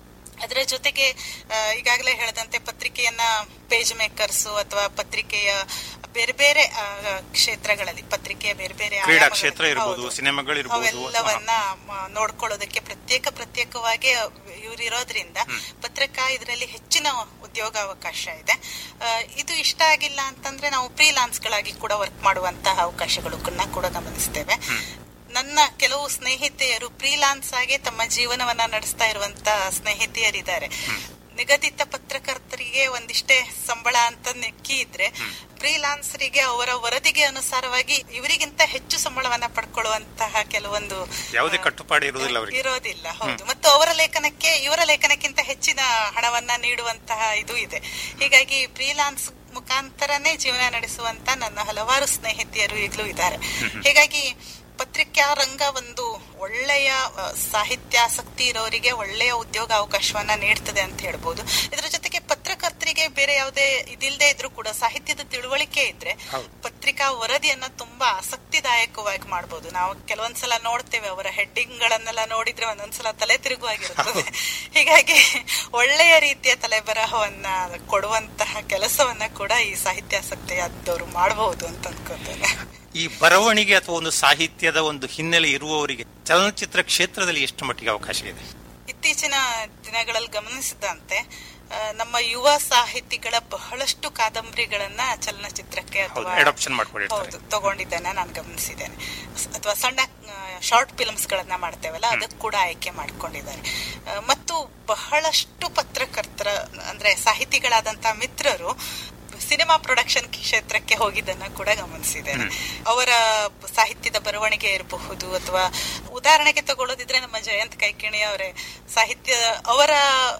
ಅದರ ಜೊತೆಗೆ ಆ, ಈಗಾಗಲೇ ಹೇಳಿದಂತೆ ಪತ್ರಿಕೆಯನ್ನ ಪೇಜ್ ಮೇಕರ್ಸ್ ಅಥವಾ ಪತ್ರಿಕೆಯ ಬೇರೆ ಬೇರೆ ಆ, ಕ್ಷೇತ್ರಗಳಲ್ಲಿ ಪತ್ರಿಕೆಯ ಬೇರೆ ಬೇರೆ ಕ್ರೀಡಾ ಆಯಾಮಗಳಲ್ಲಿ- ಕ್ಷೇತ್ರ ಇರ್ಬೋದು, ಹೌದು. ಸಿನಿಮಾಗಳಿರ್ಬೋದು, ಅವೆಲ್ಲವನ್ನ ಮ- ನೋಡ್ಕೊಳ್ಳೋದಕ್ಕೆ ಪ್ರತ್ಯೇಕ ಪ್ರತ್ಯೇಕವಾಗಿ ಇವ್ರು ಇರೋದ್ರಿಂದ ಪತ್ರಿಕಾ ಇದರಲ್ಲಿ ಹೆಚ್ಚಿನ ಉದ್ಯೋಗ ಅವಕಾಶ ಇದೆ ಆ, ಇದು ಇಷ್ಟ ಆಗಿಲ್ಲ ಅಂತಂದ್ರೆ ನಾವು ಫ್ರೀಲಾನ್ಸ್ ಗಳಾಗಿ ಕೂಡ ವರ್ಕ್ ಮಾಡುವಂತಹ ಅವಕಾಶಗಳನ್ನ ಕೂಡ ಗಮನಿಸ್ತೇವೆ ನನ್ನ ಕೆಲವು ಸ್ನೇಹಿತೆಯರು ಫ್ರೀಲಾನ್ಸ್ ಆಗಿ ತಮ್ಮ ಜೀವನವನ್ನ ನಡೆಸ್ತಾ ಇರುವಂತ ಸ್ನೇಹಿತೆಯರಿದ್ದಾರೆ ನಿಗದಿತ ಪತ್ರಕರ್ತರಿಗೆ ಒಂದಿಷ್ಟೇ ಸಂಬಳ ಅಂತ ನೆಕ್ಕಿ ಇದ್ರೆ ಫ್ರೀಲಾನ್ಸರಿಗೆ ಅವರ ವರದಿಗೆ ಅನುಸಾರವಾಗಿ ಇವರಿಗಿಂತ ಹೆಚ್ಚು ಸಂಬಳವನ್ನ ಪಡ್ಕೊಳ್ಳುವಂತಹ ಕೆಲವೊಂದು ಯಾವುದೇ ಆ, ಕಟ್ಟುಪಾಡು ಇರುವುದಿಲ್ಲ ಅವರಿಗೆ ಇರೋದಿಲ್ಲ ಹೌದು ಮತ್ತು ಅವರ ಲೇಖನಕ್ಕೆ ಇವರ ಲೇಖನಕ್ಕಿಂತ ಹೆಚ್ಚಿನ ಹಣವನ್ನ ನೀಡುವಂತಹ ಇದು ಇದೆ ಹೀಗಾಗಿ ಫ್ರೀಲಾನ್ಸ್ ಮುಖಾಂತರನೇ ಜೀವನ ನಡೆಸುವಂತ ನನ್ನ ಹಲವಾರು ಸ್ನೇಹಿತೆಯರು ಈಗಲೂ ಇದ್ದಾರೆ ಹೀಗಾಗಿ ಪತ್ರಿಕಾ ರಂಗ ಒಂದು ಒಳ್ಳೆಯ ಆ, ಸಾಹಿತ್ಯಾಸಕ್ತಿ ಇರೋರಿಗೆ ಒಳ್ಳೆಯ ಉದ್ಯೋಗ ಅವಕಾಶವನ್ನ ನೀಡ್ತದೆ ಅಂತ ಹೇಳ್ಬೋದು ಇದರ ಜೊತೆಗೆ ಪತ್ರಕರ್ತರಿಗೆ ಬೇರೆ ಯಾವುದೇ ಇದಿಲ್ಲದೆ ಇದ್ರೂ ಕೂಡ ಸಾಹಿತ್ಯದ ತಿಳುವಳಿಕೆ ಇದ್ರೆ ಪತ್ರಿಕಾ ವರದಿಯನ್ನ ತುಂಬಾ ಆಸಕ್ತಿದಾಯಕವಾಗಿ ಮಾಡಬಹುದು ನಾವು ಕೆಲವೊಂದ್ಸಲ ನೋಡ್ತೇವೆ ಅವರ ಹೆಡ್ಡಿಂಗ್ ಗಳನ್ನೆಲ್ಲ ನೋಡಿದ್ರೆ ಒಂದೊಂದ್ಸಲ ತಲೆ ತಿರುಗುವಾಗಿರುತ್ತದೆ ಹೀಗಾಗಿ ಒಳ್ಳೆಯ ರೀತಿಯ ತಲೆಬರಹವನ್ನ ಕೊಡುವಂತಹ ಕೆಲಸವನ್ನ ಕೂಡ ಈ ಸಾಹಿತ್ಯಾಸಕ್ತಿಯಾದವರು ಮಾಡಬಹುದು ಅಂತ ಅನ್ಕೋತೇನೆ ಈ ಬರವಣಿಗೆ ಅಥವಾ ಒಂದು ಸಾಹಿತ್ಯದ ಒಂದು ಹಿನ್ನೆಲೆ ಇರುವವರಿಗೆ ಚಲನಚಿತ್ರ ಕ್ಷೇತ್ರದಲ್ಲಿ ಎಷ್ಟು ಮಟ್ಟಿಗೆ ಅವಕಾಶ ಇದೆ ಇತ್ತೀಚಿನ ದಿನಗಳಲ್ಲಿ ಗಮನಿಸಿದಂತೆ ಆ, ನಮ್ಮ ಯುವ ಸಾಹಿತಿಗಳ ಬಹಳಷ್ಟು ಕಾದಂಬರಿಗಳನ್ನ ಚಲನಚಿತ್ರಕ್ಕೆ ಅಥವಾ ಹೌದು, adoption ಮಾಡ್ಕೊಂಡಿರ್ತಾರೆ. ಹೌದು ತಗೊಂಡಿದ್ದನ್ನ ನಾನು ಗಮನಿಸಿದ್ದೇನೆ ಸ್- ಅಥವಾ ಸಣ್ಣ ಶಾರ್ಟ್ ಫಿಲ್ಮ್ಸ್ ಗಳನ್ನ ಮಾಡ್ತೇವಲ್ಲ ಅದಕ್ಕೆ ಕೂಡ ಆಯ್ಕೆ ಮಾಡ್ಕೊಂಡಿದ್ದಾರೆ ಆ, ಮತ್ತು ಬಹಳಷ್ಟು ಪತ್ರಕರ್ತರ ಅಂದ್ರೆ ಸಾಹಿತಿಗಳಾದಂತ ಮಿತ್ರರು ಸಿನಿಮಾ ಪ್ರೊಡಕ್ಷನ್ ಕ್ಷೇತ್ರಕ್ಕೆ ಹೋಗಿದ್ದನ್ನ ಕೂಡ ಗಮನಿಸಿದ್ದೇನೆ ಅವರ ಸಾಹಿತ್ಯದ ಬರವಣಿಗೆ ಇರಬಹುದು ಅಥವಾ ಉದಾಹರಣೆಗೆ ತಗೊಳ್ಳೋದಿದ್ರೆ ನಮ್ಮ ಜಯಂತ್ ಕೈಕಿಣಿ ಅವರೇ ಸಾಹಿತ್ಯ ಅವರ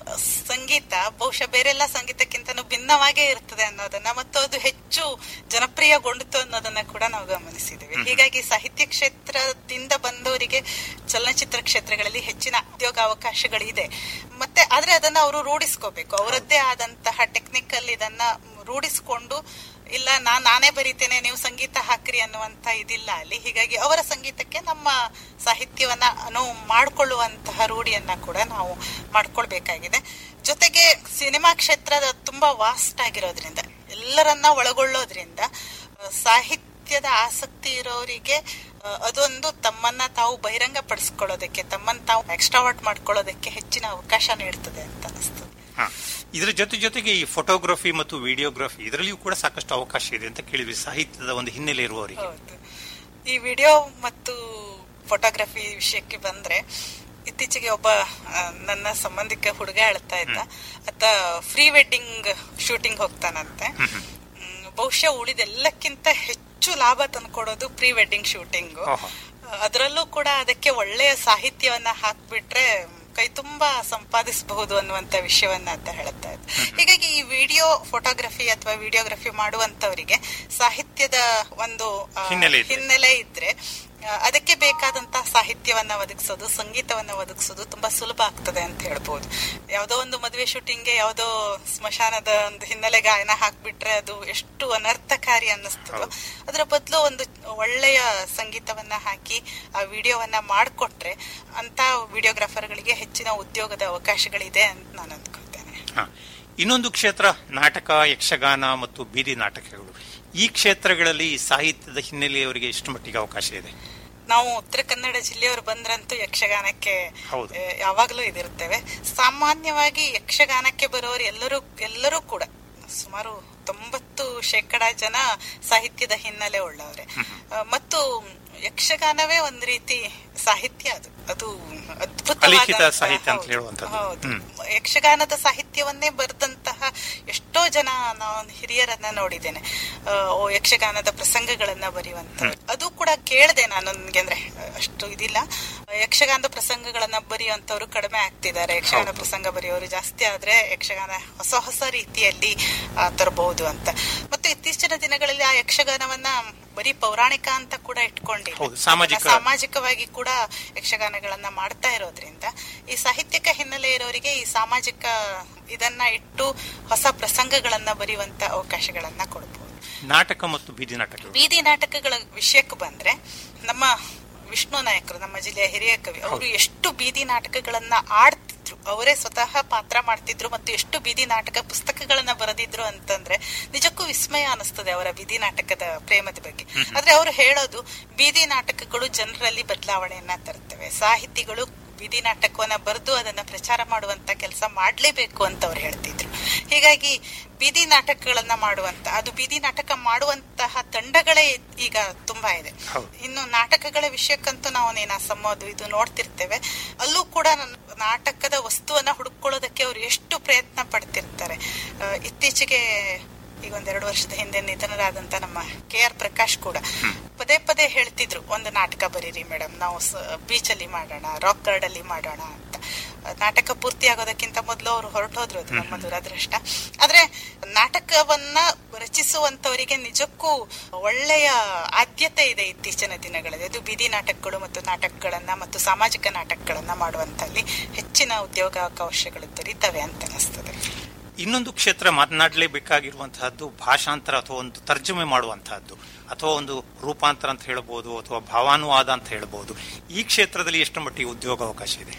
ಸಂಗೀತ ಬಹುಶಃ ಬೇರೆಲ್ಲ ಸಂಗೀತಕ್ಕಿಂತನೂ ಭಿನ್ನವಾಗೇ ಇರ್ತದೆ ಅನ್ನೋದನ್ನ ಮತ್ತು ಅದು ಹೆಚ್ಚು ಜನಪ್ರಿಯಗೊಂಡಿತು ಅನ್ನೋದನ್ನ ಕೂಡ ನಾವು ಗಮನಿಸಿದ್ದೇವೆ ಹೀಗಾಗಿ ಸಾಹಿತ್ಯ ಕ್ಷೇತ್ರದಿಂದ ಬಂದವರಿಗೆ ಚಲನಚಿತ್ರ ಕ್ಷೇತ್ರಗಳಲ್ಲಿ ಹೆಚ್ಚಿನ ಉದ್ಯೋಗಾವಕಾಶಗಳಿದೆ ಮತ್ತೆ ಆದ್ರೆ ಅದನ್ನ ಅವರು ರೂಢಿಸ್ಕೋಬೇಕು ಅವರದ್ದೇ ಆದಂತಹ ಟೆಕ್ನಿಕಲ್ ಇದನ್ನ ರೂಢಿಸ್ಕೊಂಡು ಇಲ್ಲ ನಾನ್ ನಾನೇ ಬರೀತೇನೆ ನೀವು ಸಂಗೀತ ಹಾಕ್ರಿ ಅನ್ನುವಂತ ಇದಿಲ್ಲ ಅಲ್ಲಿ ಹೀಗಾಗಿ ಅವರ ಸಂಗೀತಕ್ಕೆ ನಮ್ಮ ಸಾಹಿತ್ಯವನ್ನ ಅನುವು ಮಾಡಿಕೊಳ್ಳುವಂತಹ ರೂಢಿಯನ್ನ ಕೂಡ ನಾವು ಮಾಡ್ಕೊಳ್ಬೇಕಾಗಿದೆ ಜೊತೆಗೆ ಸಿನಿಮಾ ಕ್ಷೇತ್ರ ತುಂಬಾ ವಾಸ್ಟ್ ಆಗಿರೋದ್ರಿಂದ ಎಲ್ಲರನ್ನ ಒಳಗೊಳ್ಳೋದ್ರಿಂದ ಆ, ಸಾಹಿತ್ಯದ ಆಸಕ್ತಿ ಇರೋರಿಗೆ ಆ, ಅದೊಂದು ತಮ್ಮನ್ನ ತಾವು ಬಹಿರಂಗ ಪಡಿಸ್ಕೊಳ್ಳೋದಕ್ಕೆ ತಮ್ಮನ್ನ ತಾವು ಎಕ್ಸ್ಟ್ರಾವರ್ಟ್ ಮಾಡ್ಕೊಳ್ಳೋದಕ್ಕೆ ಹೆಚ್ಚಿನ ಅವಕಾಶ ನೀಡ್ತದೆ ಅಂತ ಅನಿಸ್ತದೆ ಹಾ. ಇದರ ಜೊತೆ ಜೊತೆಗೆ ಈ ಫೋಟೋಗ್ರಫಿ ಮತ್ತು ವಿಡಿಯೋಗ್ರಫಿ ಇದರಲ್ಲಿಯೂ ಕೂಡ ಸಾಕಷ್ಟು ಅವಕಾಶ ಇದೆ ಅಂತ ಕೇಳಿದ್ವಿ ಸಾಹಿತ್ಯದ ಒಂದು ಹಿನ್ನೆಲೆ ಇರುವವರಿಗೆ ಹೌದು ಈ ವಿಡಿಯೋ ಮತ್ತು ಫೋಟೋಗ್ರಫಿ ವಿಷಯಕ್ಕೆ ಬಂದ್ರೆ ಇತ್ತೀಚೆಗೆ ಒಬ್ಬ ಆ, ನನ್ನ ಸಂಬಂಧಿಕ ಹುಡುಗ ಹೇಳ್ತಾ ಇದ್ದ ಆತ ಫ್ರೀ ವೆಡ್ಡಿಂಗ್ ಶೂಟಿಂಗ್ ಹೋಗ್ತಾನಂತೆ ಹ್ಮ್, ಬಹುಶಃ ಉಳಿದೆಲ್ಲಕ್ಕಿಂತ ಹೆಚ್ಚು ಲಾಭ ತಂದ್ಕೊಡೋದು ಪ್ರೀ ವೆಡ್ಡಿಂಗ್ ಶೂಟಿಂಗ್ ಓಹೋ. ಅದರಲ್ಲೂ ಕೂಡ ಅದಕ್ಕೆ ಒಳ್ಳೆಯ ಸಾಹಿತ್ಯವನ್ನ ಹಾಕ್ಬಿಟ್ರೆ ಕೈ ತುಂಬಾ ಸಂಪಾದಿಸಬಹುದು ಅನ್ನುವಂತ ವಿಷಯವನ್ನ ಅಂತ ಹೇಳ್ತಾ ಇದ್ದ ಹೀಗಾಗಿ ಈ ವಿಡಿಯೋ ಫೋಟೋಗ್ರಫಿ ಅಥವಾ ವಿಡಿಯೋಗ್ರಫಿ ಮಾಡುವಂತವರಿಗೆ ಸಾಹಿತ್ಯದ ಒಂದು ಆ, ಹಿನ್ನೆಲೆ ಇದ್ರೆ. ಹಿನ್ನೆಲೆ ಇದ್ರೆ ಆ, ಅದಕ್ಕೆ ಬೇಕಾದಂತಹ ಸಾಹಿತ್ಯವನ್ನ ಒದಗಿಸೋದು ಸಂಗೀತವನ್ನ ಒದಗಿಸೋದು ತುಂಬಾ ಸುಲಭ ಆಗ್ತದೆ ಅಂತ ಹೇಳ್ಬೋದು ಯಾವ್ದೋ ಒಂದು ಮದುವೆ ಶೂಟಿಂಗ್ಗೆ ಯಾವ್ದೋ ಸ್ಮಶಾನದ ಒಂದು ಹಿನ್ನೆಲೆ ಗಾಯನ ಹಾಕ್ಬಿಟ್ರೆ ಅದು ಎಷ್ಟು ಅನರ್ಥಕಾರಿ ಅನ್ನಿಸ್ತದೋ ಅದರ ಬದಲು ಒಂದು ಒಳ್ಳೆಯ ಸಂಗೀತವನ್ನ ಹಾಕಿ ಆ ವಿಡಿಯೋವನ್ನ ಮಾಡಿಕೊಟ್ರೆ ಅಂತ ವಿಡಿಯೋಗ್ರಾಫರ್ಗಳಿಗೆ ಹೆಚ್ಚಿನ ಉದ್ಯೋಗದ ಅವಕಾಶಗಳಿದೆ ಅಂತ ನಾನು ಅಂದ್ಕೊಳ್ತೇನೆ ಹಾ. ಇನ್ನೊಂದು ಕ್ಷೇತ್ರ ನಾಟಕ ಯಕ್ಷಗಾನ ಮತ್ತು ಬೀದಿ ನಾಟಕಗಳು ಈ ಕ್ಷೇತ್ರಗಳಲ್ಲಿ ಸಾಹಿತ್ಯದ ಹಿನ್ನೆಲೆಯವರಿಗೆ ಎಷ್ಟು ಮಟ್ಟಿಗೆ ಅವಕಾಶ ಇದೆ ನಾವು ಉತ್ತರ ಕನ್ನಡ ಜಿಲ್ಲೆಯವರು ಬಂದ್ರಂತೂ ಯಕ್ಷಗಾನಕ್ಕೆ ಹೌದು. ಆ, ಯಾವಾಗ್ಲೂ ಇದಿರ್ತೇವೆ ಸಾಮಾನ್ಯವಾಗಿ ಯಕ್ಷಗಾನಕ್ಕೆ ಬರೋರು ಎಲ್ಲರೂ ಎಲ್ಲರೂ ಕೂಡ ಸುಮಾರು ತೊಂಬತ್ತು ಶೇಕಡ ಜನ ಸಾಹಿತ್ಯದ ಹಿನ್ನೆಲೆ ಉಳ್ಳವರೇ ಆ, ಮತ್ತು ಯಕ್ಷಗಾನವೇ ಒಂದು ರೀತಿ ಸಾಹಿತ್ಯ ಅದು ಅದು ಅದ್ಭುತವಾದ ಅಲಿಖಿತ ಸಾಹಿತ್ಯ ಅಂತ ಹೌದು, ಹೇಳುವಂಥದ್ದು. ಹೌದು ಹ್ಮ್. ಯಕ್ಷಗಾನದ ಸಾಹಿತ್ಯವನ್ನೇ ಬರೆದಂತಹ ಎಷ್ಟೋ ಜನ ನಾನು ಹಿರಿಯರನ್ನ ನೋಡಿದ್ದೇನೆ ಆ, ಓ ಯಕ್ಷಗಾನದ ಪ್ರಸಂಗಗಳನ್ನ ಬರೆಯುವಂತ ಅದು ಕೂಡ ಕೇಳಿದೆ ನಾನು ನನ್ಗೆ ಅಂದ್ರೆ ಅಷ್ಟು ಇದಿಲ್ಲ ಯಕ್ಷಗಾನದ ಪ್ರಸಂಗಗಳನ್ನ ಬರೆಯುವಂತವ್ರು ಕಡಿಮೆ ಆಗ್ತಿದ್ದಾರೆ ಯಕ್ಷಗಾನ ಹೌದು. ಪ್ರಸಂಗ ಬರೆಯೋರು ಜಾಸ್ತಿ ಆದ್ರೆ ಯಕ್ಷಗಾನ ಹೊಸ ಹೊಸ ರೀತಿಯಲ್ಲಿ ಆ, ತರಬಹುದು ಅಂತ ಮತ್ತು ಇತ್ತೀಚಿನ ದಿನಗಳಲ್ಲಿ ಆ ಯಕ್ಷಗಾನವನ್ನ ಬರೀ ಪೌರಾಣಿಕ ಅಂತ ಕೂಡ ಇಟ್ಕೊಂಡಿಲ್ಲ ಹೌದು, ಸಾಮಾಜಿಕ- ಅದನ್ನ ಸಾಮಾಜಿಕವಾಗಿ ಕೂಡ ಯಕ್ಷಗಾನಗಳನ್ನ ಮಾಡ್ತಾ ಇರೋದ್ರಿಂದ ಈ ಸಾಹಿತ್ಯಿಕ ಹಿನ್ನೆಲೆ ಇರೋರಿಗೆ ಈ ಸಾಮಾಜಿಕ ಇದನ್ನ ಇಟ್ಟು ಹೊಸ ಪ್ರಸಂಗಗಳನ್ನ ಬರೆಯುವಂತ ಅವಕಾಶಗಳನ್ನ ಕೊಡಬಹುದು ನಾಟಕ ಮತ್ತು ಬೀದಿ ನಾಟಕಗಳು ಬೀದಿ ನಾಟಕಗಳ ವಿಷಯಕ್ಕೆ ಬಂದ್ರೆ ನಮ್ಮ ವಿಷ್ಣು ನಾಯಕರು ನಮ್ಮ ಜಿಲ್ಲೆಯ ಹಿರಿಯ ಕವಿ ಅವರು ಎಷ್ಟು ಬೀದಿ ನಾಟಕಗಳನ್ನ ಆಡ್ತಿದ್ರು ಅವರೇ ಸ್ವತಃ ಪಾತ್ರ ಮಾಡ್ತಿದ್ರು ಮತ್ತು ಎಷ್ಟು ಬೀದಿ ನಾಟಕ ಪುಸ್ತಕಗಳನ್ನ ಬರೆದಿದ್ರು ಅಂತಂದ್ರೆ ನಿಜಕ್ಕೂ ವಿಸ್ಮಯ ಅನಿಸ್ತದೆ ಅವರ ಬೀದಿ ನಾಟಕದ ಪ್ರೇಮದ ಬಗ್ಗೆ ಆದ್ರೆ ಅವರು ಹೇಳೋದು ಬೀದಿ ನಾಟಕಗಳು ಜನರಲ್ಲಿ ಬದಲಾವಣೆಯನ್ನ ತರ್ತವೆ ಸಾಹಿತಿಗಳು ಬೀದಿ ನಾಟಕವನ್ನ ಬರೆದು ಅದನ್ನ ಪ್ರಚಾರ ಮಾಡುವಂತ ಕೆಲಸ ಮಾಡ್ಲೇಬೇಕು ಅಂತ ಅವ್ರು ಹೇಳ್ತಿದ್ರು ಹೀಗಾಗಿ ಬೀದಿ ನಾಟಕಗಳನ್ನ ಮಾಡುವಂತ ಅದು ಬೀದಿ ನಾಟಕ ಮಾಡುವಂತಹ ತಂಡಗಳೇ ಈಗ ತುಂಬಾ ಇದೆ ಹೌದು. ಇನ್ನು ನಾಟಕಗಳ ವಿಷಯಕ್ಕಂತೂ ನಾವು ನೀನಾಸಮ್ ಅದು ಇದು ನೋಡ್ತಿರ್ತೇವೆ ಅಲ್ಲೂ ಕೂಡ ನನ್ನ ನಾಟಕದ ವಸ್ತುವನ್ನ ಹುಡುಕೊಳ್ಳೋದಕ್ಕೆ ಅವ್ರು ಎಷ್ಟು ಪ್ರಯತ್ನ ಪಡ್ತಿರ್ತಾರೆ ಆ, ಇತ್ತೀಚೆಗೆ ಈಗ ಒಂದೆರಡು ವರ್ಷದ ಹಿಂದೆ ನಿಧನರಾದಂತ ನಮ್ಮ ಕೆ ಆರ್ ಪ್ರಕಾಶ್ ಕೂಡ ಪದೇ ಪದೇ ಹೇಳ್ತಿದ್ರು ಒಂದು ನಾಟಕ ಬರೀರಿ ಮೇಡಮ್ ನಾವು ಬೀಚ್ ಅಲ್ಲಿ ಮಾಡೋಣ ರಾಕ್ ಗಾರ್ಡ್ ಅಲ್ಲಿ ಮಾಡೋಣ ಅಂತ ಆ, ನಾಟಕ ಪೂರ್ತಿ ಆಗೋದಕ್ಕಿಂತ ಮೊದಲು ಅವರು ಹೊರಟೋದ್ರು ಅದು ನಮ್ಮ ದುರದೃಷ್ಟ ಆದ್ರೆ ನಾಟಕವನ್ನ ರಚಿಸುವಂತವರಿಗೆ ನಿಜಕ್ಕೂ ಒಳ್ಳೆಯ ಆದ್ಯತೆ ಇದೆ ಇತ್ತೀಚಿನ ದಿನಗಳಲ್ಲಿ ಅದು ಬೀದಿ ನಾಟಕಗಳು ಮತ್ತು ನಾಟಕಗಳನ್ನ ಮತ್ತು ಸಾಮಾಜಿಕ ನಾಟಕಗಳನ್ನ ಮಾಡುವಂತಲ್ಲಿ ಹೆಚ್ಚಿನ ಉದ್ಯೋಗಾವಕಾಶಗಳು ದೊರೀತವೆ ಅಂತ ಅನಿಸ್ತದೆ ಇನ್ನೊಂದು ಕ್ಷೇತ್ರ ಮಾತನಾಡಲೇಬೇಕಾಗಿರುವಂತಹದ್ದು ಭಾಷಾಂತರ ಅಥವಾ ಒಂದು ತರ್ಜುಮೆ ಮಾಡುವಂತಹದ್ದು ಅಥವಾ ಒಂದು ರೂಪಾಂತರ ಅಂತ ಹೇಳಬಹುದು ಅಥವಾ ಭಾವಾನುವಾದ ಅಂತ ಹೇಳಬಹುದು ಈ ಕ್ಷೇತ್ರದಲ್ಲಿ ಎಷ್ಟು ಮಟ್ಟಿಗೆ ಉದ್ಯೋಗಾವಕಾಶ ಇದೆ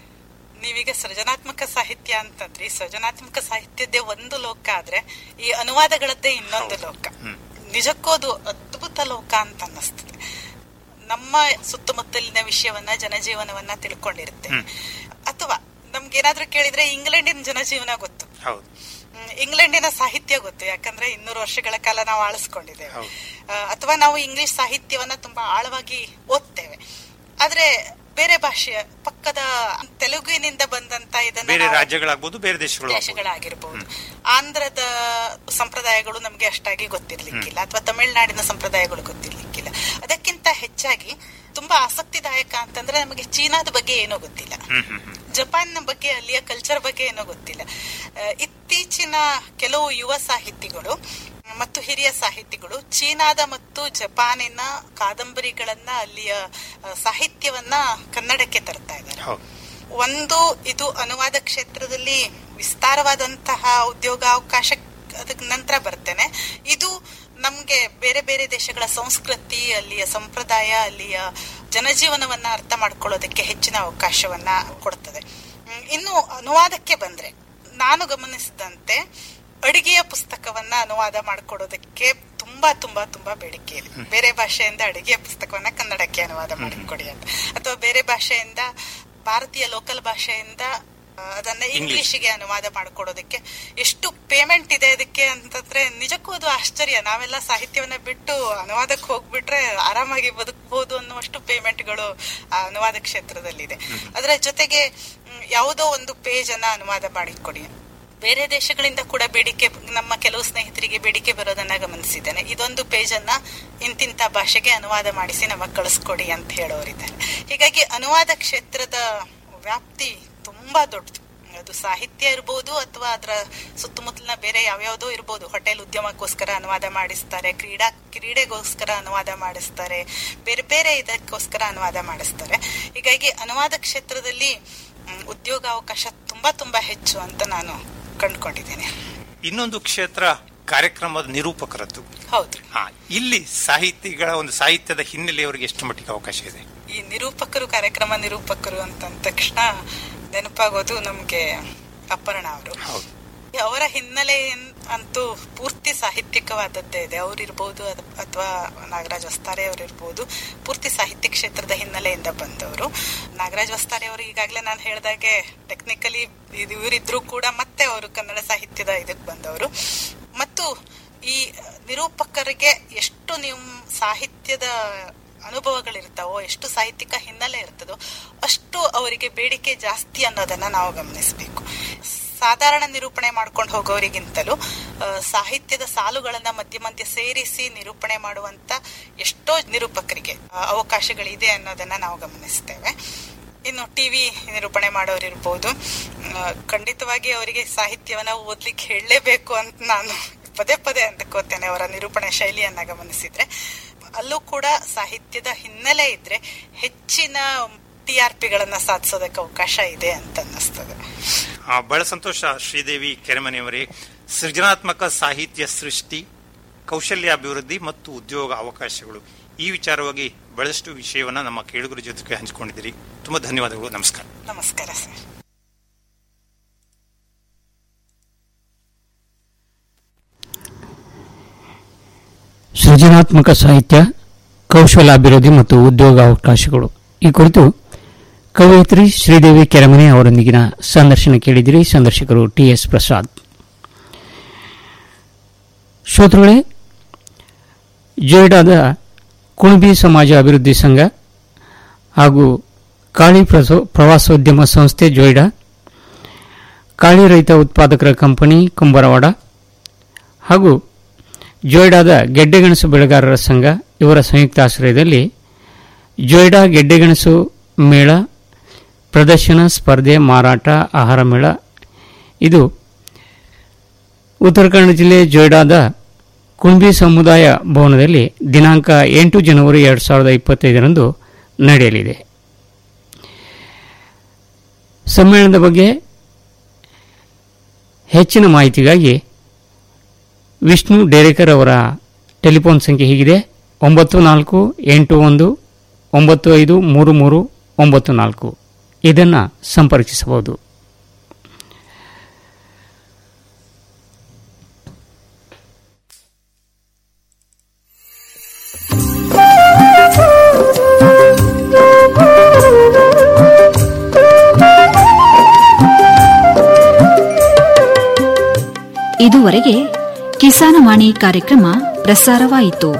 ನೀವೀಗ ಸೃಜನಾತ್ಮಕ ಸಾಹಿತ್ಯ ಅಂತಂದ್ರಿ ಸೃಜನಾತ್ಮಕ ಸಾಹಿತ್ಯದ್ದೇ ಒಂದು ಲೋಕ ಆದ್ರೆ ಈ ಅನುವಾದಗಳದ್ದೇ ಇನ್ನೊಂದು ಲೋಕ ನಿಜಕ್ಕೂ ಅದು ಅದ್ಭುತ ಲೋಕ ಅಂತ ಅನ್ನಿಸ್ತದೆ ನಮ್ಮ ಸುತ್ತಮುತ್ತಲಿನ ವಿಷಯವನ್ನ ಜನಜೀವನವನ್ನ ತಿಳ್ಕೊಂಡಿರುತ್ತೆ ಅಥವಾ ನಮ್ಗೇನಾದ್ರೂ ಕೇಳಿದ್ರೆ ಇಂಗ್ಲೆಂಡಿನ ಜನಜೀವನ ಗೊತ್ತು ಹೌದು ಹ್ಮ್, ಇಂಗ್ಲೆಂಡಿನ ಸಾಹಿತ್ಯ ಗೊತ್ತು ಯಾಕಂದ್ರೆ ಇನ್ನೂರು ವರ್ಷಗಳ ಕಾಲ ನಾವು ಆಳಿಸ್ಕೊಂಡಿದ್ದೇವೆ ಹೌದು. ಆ, ಅಥವಾ ನಾವು ಇಂಗ್ಲಿಷ್ ಸಾಹಿತ್ಯವನ್ನ ತುಂಬಾ ಆಳವಾಗಿ ಓದ್ತೇವೆ ಆದ್ರೆ ಬೇರೆ ಭಾಷೆಯ ಪಕ್ಕದ ತೆಲುಗಿನಿಂದ ಬಂದಂತ ಇದನ್ನ ಬೇರೆ ನಾವು- ರಾಜ್ಯಗಳಾಗ್ಬೋದು ಬೇರೆ ದೇಶಗಳು ದೇಶಗಳಾಗಿರ್ಬಹುದು ಆಂಧ್ರದ ಸಂಪ್ರದಾಯಗಳು ನಮ್ಗೆ ಅಷ್ಟಾಗಿ ಗೊತ್ತಿರ್ಲಿಕ್ಕಿಲ್ಲ ಅಥವಾ ತಮಿಳುನಾಡಿನ ಸಂಪ್ರದಾಯಗಳು ಗೊತ್ತಿರ್ಲಿಕ್ಕಿಲ್ಲ ಅದಕ್ಕಿಂತ ಹೆಚ್ಚಾಗಿ ತುಂಬಾ ಆಸಕ್ತಿದಾಯಕ ಅಂತಂದ್ರೆ ನಮಗೆ ಚೀನಾದ ಬಗ್ಗೆ ಏನೋ ಗೊತ್ತಿಲ್ಲ ಹ್ಮ್ ಹ್ಮ್ ಹ್ಮ್ ಜಪಾನ್ ಬಗ್ಗೆ ಅಲ್ಲಿಯ ಕಲ್ಚರ್ ಬಗ್ಗೆ ಏನೋ ಗೊತ್ತಿಲ್ಲ ಆ, ಇತ್ತೀಚಿನ ಕೆಲವು ಯುವ ಸಾಹಿತಿಗಳು ಮತ್ತು ಹಿರಿಯ ಸಾಹಿತಿಗಳು ಚೀನಾದ ಮತ್ತು ಜಪಾನಿನ ಕಾದಂಬರಿಗಳನ್ನ ಅಲ್ಲಿಯ ಆ, ಸಾಹಿತ್ಯವನ್ನ ಕನ್ನಡಕ್ಕೆ ತರ್ತಾ ಇದ್ದಾರೆ ಹೌದು ಒಂದು ಇದು ಅನುವಾದ ಕ್ಷೇತ್ರದಲ್ಲಿ ವಿಸ್ತಾರವಾದಂತಹ ಉದ್ಯೋಗಾವಕಾಶ ಅದಕ್ಕೆ ನಂತರ ಬರ್ತೇನೆ ಇದು ನಮ್ಗೆ ಬೇರೆ ಬೇರೆ ದೇಶಗಳ ಸಂಸ್ಕೃತಿ ಅಲ್ಲಿಯ ಸಂಪ್ರದಾಯ ಅಲ್ಲಿಯ ಜನಜೀವನವನ್ನ ಅರ್ಥ ಮಾಡ್ಕೊಳ್ಳೋದಕ್ಕೆ ಹೆಚ್ಚಿನ ಅವಕಾಶವನ್ನ ಕೊಡ್ತದೆ ಹ್ಮ್, ಇನ್ನು ಅನುವಾದಕ್ಕೆ ಬಂದ್ರೆ ನಾನು ಗಮನಿಸಿದಂತೆ ಅಡಿಗೆಯ ಪುಸ್ತಕವನ್ನ ಅನುವಾದ ಮಾಡಿಕೊಡೋದಕ್ಕೆ ತುಂಬಾ ತುಂಬಾ ತುಂಬಾ ಬೇಡಿಕೆ ಇದೆ ಬೇರೆ ಭಾಷೆಯಿಂದ ಅಡಿಗೆಯ ಪುಸ್ತಕವನ್ನ ಕನ್ನಡಕ್ಕೆ ಅನುವಾದ ಮಾಡಿಕೊಡಿ ಅಂತ ಅಥವಾ ಬೇರೆ ಭಾಷೆಯಿಂದ ಭಾರತೀಯ ಲೋಕಲ್ ಭಾಷೆಯಿಂದ ಆ, ಅದನ್ನ ಇಂಗ್ಲಿಷಿಗೆ ಅನುವಾದ ಮಾಡಿಕೊಡೋದಕ್ಕೆ ಎಷ್ಟು ಪೇಮೆಂಟ್ ಇದೆ ಅದಕ್ಕೆ ಅಂತಂದ್ರೆ ನಿಜಕ್ಕೂ ಅದು ಆಶ್ಚರ್ಯ ನಾವೆಲ್ಲ ಸಾಹಿತ್ಯವನ್ನ ಬಿಟ್ಟು ಅನುವಾದಕ್ಕೆ ಹೋಗ್ಬಿಟ್ರೆ ಆರಾಮಾಗಿ ಬದುಕಬಹುದು ಅನ್ನುವಷ್ಟು ಪೇಮೆಂಟ್ಗಳು ಆ ಅನುವಾದ ಕ್ಷೇತ್ರದಲ್ಲಿದೆ ಅದರ ಜೊತೆಗೆ ಮ್, ಯಾವುದೋ ಒಂದು ಪೇಜ್ ಅನ್ನ ಅನುವಾದ ಮಾಡಿಕೊಡಿ ಬೇರೆ ದೇಶಗಳಿಂದ ಕೂಡ ಬೇಡಿಕೆ ನಮ್ಮ ಕೆಲವು ಸ್ನೇಹಿತರಿಗೆ ಬೇಡಿಕೆ ಬರೋದನ್ನ ಗಮನಿಸಿದ್ದೇನೆ ಇದೊಂದು ಪೇಜ್ ಅನ್ನ ಇಂತಿಂತ ಭಾಷೆಗೆ ಅನುವಾದ ಮಾಡಿಸಿ ನಮಗ್ ಕಳಿಸ್ಕೊಡಿ ಅಂತ ಹೇಳೋರಿದ್ದಾರೆ ಹೀಗಾಗಿ ಅನುವಾದ ಕ್ಷೇತ್ರದ ವ್ಯಾಪ್ತಿ ತುಂಬಾ ದೊಡ್ಡದು ಅದು ಸಾಹಿತ್ಯ ಇರ್ಬೋದು ಅಥವಾ ಅದರ ಸುತ್ತಮುತ್ತಲಿನ ಬೇರೆ ಯಾವ್ಯಾವುದೋ ಇರ್ಬೋದು ಹೋಟೆಲ್ ಉದ್ಯಮಕ್ಕೋಸ್ಕರ ಅನುವಾದ ಮಾಡಿಸ್ತಾರೆ ಕ್ರೀಡಾ ಕ್ರೀಡೆಗೋಸ್ಕರ ಅನುವಾದ ಮಾಡಿಸ್ತಾರೆ ಬೇರೆ ಬೇರೆ ಇದಕ್ಕೋಸ್ಕರ ಅನುವಾದ ಮಾಡಿಸ್ತಾರೆ ಹೀಗಾಗಿ ಅನುವಾದ ಕ್ಷೇತ್ರದಲ್ಲಿ ಮ್, ಉದ್ಯೋಗಾವಕಾಶ ತುಂಬಾ ತುಂಬಾ ಹೆಚ್ಚು ಅಂತ ನಾನು ಕಂಡುಕೊಂಡಿದ್ದೇನೆ ಇನ್ನೊಂದು ಕ್ಷೇತ್ರ ಕಾರ್ಯಕ್ರಮದ ನಿರೂಪಕರದ್ದು ಹೌದು ಹಾ ಇಲ್ಲಿ ಸಾಹಿತಿಗಳ ಒಂದು ಸಾಹಿತ್ಯದ ಹಿನ್ನೆಲೆಯವರಿಗೆ ಎಷ್ಟು ಮಟ್ಟಿಗೆ ಅವಕಾಶ ಇದೆ ಈ ನಿರೂಪಕರು ಕಾರ್ಯಕ್ರಮ ನಿರೂಪಕರು ಅಂತ ಅಂದ ತಕ್ಷಣ ನೆನಪಾಗೋದು ನಮ್ಗೆ ಅಪರ್ಣ ಅವರು ಹೌದು ಅವರ ಹಿನ್ನೆಲೆ ಏನ್- ಅಂತೂ ಪೂರ್ತಿ ಸಾಹಿತ್ಯಿಕವಾದದ್ದೇ ಇದೆ ಅವ್ರಿರ್ಬೋದು ಅಥವಾ ನಾಗರಾಜ್ ವಸ್ತಾರೆ ಅವರಿರ್ಬೋದು ಪೂರ್ತಿ ಸಾಹಿತ್ಯ ಕ್ಷೇತ್ರದ ಹಿನ್ನೆಲೆಯಿಂದ ಬಂದವರು ನಾಗರಾಜ್ ವಸ್ತಾರೆ ಅವರು ಈಗಾಗಲೇ ನಾನು ಹೇಳಿದಾಗೆ ಟೆಕ್ನಿಕಲಿ ಇವರಿದ್ರು ಕೂಡ ಮತ್ತೆ ಅವರು ಕನ್ನಡ ಸಾಹಿತ್ಯದ ಇದಕ್ಕೆ ಬಂದವರು ಮತ್ತು ಈ ನಿರೂಪಕರಿಗೆ ಎಷ್ಟು ನೀವು ಸಾಹಿತ್ಯದ ಅನುಭವಗಳಿರ್ತಾವೋ ಎಷ್ಟು ಸಾಹಿತ್ಯಿಕ ಹಿನ್ನೆಲೆ ಇರ್ತದೋ ಅಷ್ಟು ಅವರಿಗೆ ಬೇಡಿಕೆ ಜಾಸ್ತಿ ಅನ್ನೋದನ್ನ ನಾವು ಗಮನಿಸಬೇಕು ಸಾಧಾರಣ ನಿರೂಪಣೆ ಮಾಡ್ಕೊಂಡು ಹೋಗೋರಿಗಿಂತಲೂ ಆ, ಸಾಹಿತ್ಯದ ಸಾಲುಗಳನ್ನ ಮಧ್ಯ ಮಧ್ಯ ಸೇರಿಸಿ ನಿರೂಪಣೆ ಮಾಡುವಂತ ಎಷ್ಟೋ ನಿರೂಪಕರಿಗೆ ಆ, ಅವಕಾಶಗಳಿದೆ ಅನ್ನೋದನ್ನ ನಾವು ಗಮನಿಸ್ತೇವೆ ಇನ್ನು ಟಿವಿ ನಿರೂಪಣೆ ಮಾಡೋರಿರ್ಬೋದು ಆ, ಖಂಡಿತವಾಗಿ ಅವರಿಗೆ ಸಾಹಿತ್ಯವನ್ನ ಓದ್ಲಿಕ್ಕೆ ಹೇಳಲೇಬೇಕು ಅಂತ ನಾನು ಪದೇ ಪದೇ ಅಂದ್ಕೋತೇನೆ ಅವರ ನಿರೂಪಣೆ ಶೈಲಿಯನ್ನ ಗಮನಿಸಿದ್ರೆ ಅಲ್ಲೂ ಕೂಡ ಸಾಹಿತ್ಯದ ಹಿನ್ನೆಲೆ ಇದ್ರೆ ಹೆಚ್ಚಿನ ಟಿ ಆರ್ ಪಿಗಳನ್ನ ಸಾಧಿಸೋದಕ್ಕೆ ಅವಕಾಶ ಇದೆ ಅಂತ ಅನ್ನಿಸ್ತದೆ ಆ, ಬಹಳ ಸಂತೋಷ ಶ್ರೀದೇವಿ ಕೆರೆಮನೆಯವರೇ ಸೃಜನಾತ್ಮಕ ಸಾಹಿತ್ಯ ಸೃಷ್ಟಿ ಕೌಶಲ್ಯಾಭಿವೃದ್ಧಿ ಮತ್ತು ಉದ್ಯೋಗ ಅವಕಾಶಗಳು ಈ ವಿಚಾರವಾಗಿ ಬಹಳಷ್ಟು ವಿಷಯವನ್ನ ನಮ್ಮ ಕೇಳುಗರ ಜೊತೆಗೆ ಹಂಚಿಕೊಂಡಿದ್ದೀರಿ ತುಂಬಾ ಧನ್ಯವಾದಗಳು ನಮಸ್ಕಾರ ನಮಸ್ಕಾರ ಸರ್ ಸೃಜನಾತ್ಮಕ ಸಾಹಿತ್ಯ ಕೌಶಲಾಭಿವೃದ್ಧಿ ಮತ್ತು ಉದ್ಯೋಗಾವಕಾಶಗಳು ಈ ಕುರಿತು ಕವಯಿತ್ರಿ ಶ್ರೀದೇವಿ ಕೆರೆಮನೆ ಅವರೊಂದಿಗಿನ ಸಂದರ್ಶನ ಕೇಳಿದಿರಿ ಸಂದರ್ಶಕರು ಟಿಎಸ್ ಪ್ರಸಾದ್ ಶ್ರೋತೃಗಳೇ ಜೊಯ್ಡಾದ ಕುಣಬಿ ಸಮಾಜ ಅಭಿವೃದ್ಧಿ ಸಂಘ ಹಾಗೂ ಕಾಳಿ ಪ್ರಸೋ- ಪ್ರವಾಸೋದ್ಯಮ ಸಂಸ್ಥೆ ಜೊಯ್ಡಾ ಕಾಳಿ ರೈತ ಉತ್ಪಾದಕರ ಕಂಪನಿ ಕುಂಬರವಾಡ ಹಾಗೂ ಜೊಯ್ಡಾದ ಗೆಡ್ಡೆಗೆಣಸು ಬೆಳೆಗಾರರ ಸಂಘ ಇವರ ಸಂಯುಕ್ತ ಆಶ್ರಯದಲ್ಲಿ ಜೊಯ್ಡಾ ಗೆಡ್ಡೆಗೆಣಸು ಮೇಳ ಪ್ರದರ್ಶನ ಸ್ಪರ್ಧೆ ಮಾರಾಟ ಆಹಾರ ಮೇಳ ಇದು ಉತ್ತರ ಕನ್ನಡ ಜಿಲ್ಲೆ ಜೊಯ್ಡಾದ ಕುಂಬಿ ಸಮುದಾಯ ಭವನದಲ್ಲಿ ದಿನಾಂಕ ಎಂಟು ಜನವರಿ ಎರಡು ಸಾವಿರದ ಇಪ್ಪತ್ತೈದರಂದು ನಡೆಯಲಿದೆ ಸಮ್ಮೇಳನದ ಬಗ್ಗೆ ಹೆಚ್ಚಿನ ಮಾಹಿತಿಗಾಗಿ ವಿಷ್ಣು ಡೇರೇಕರ್ ಅವರ ಟೆಲಿಫೋನ್ ಸಂಖ್ಯೆ ಹೀಗಿದೆ ಒಂಬತ್ತು ನಾಲ್ಕು ಎಂಟು ಒಂದು ಒಂಬತ್ತು ಐದು ಮೂರು ಮೂರು ಒಂಬತ್ತು ನಾಲ್ಕು ಇದನ್ನು ಸಂಪರ್ಕಿಸಬಹುದು ಇದುವರೆಗೆ ಕಿಸಾನವಾಣಿ ಕಾರ್ಯಕ್ರಮ ಪ್ರಸಾರವಾಯಿತು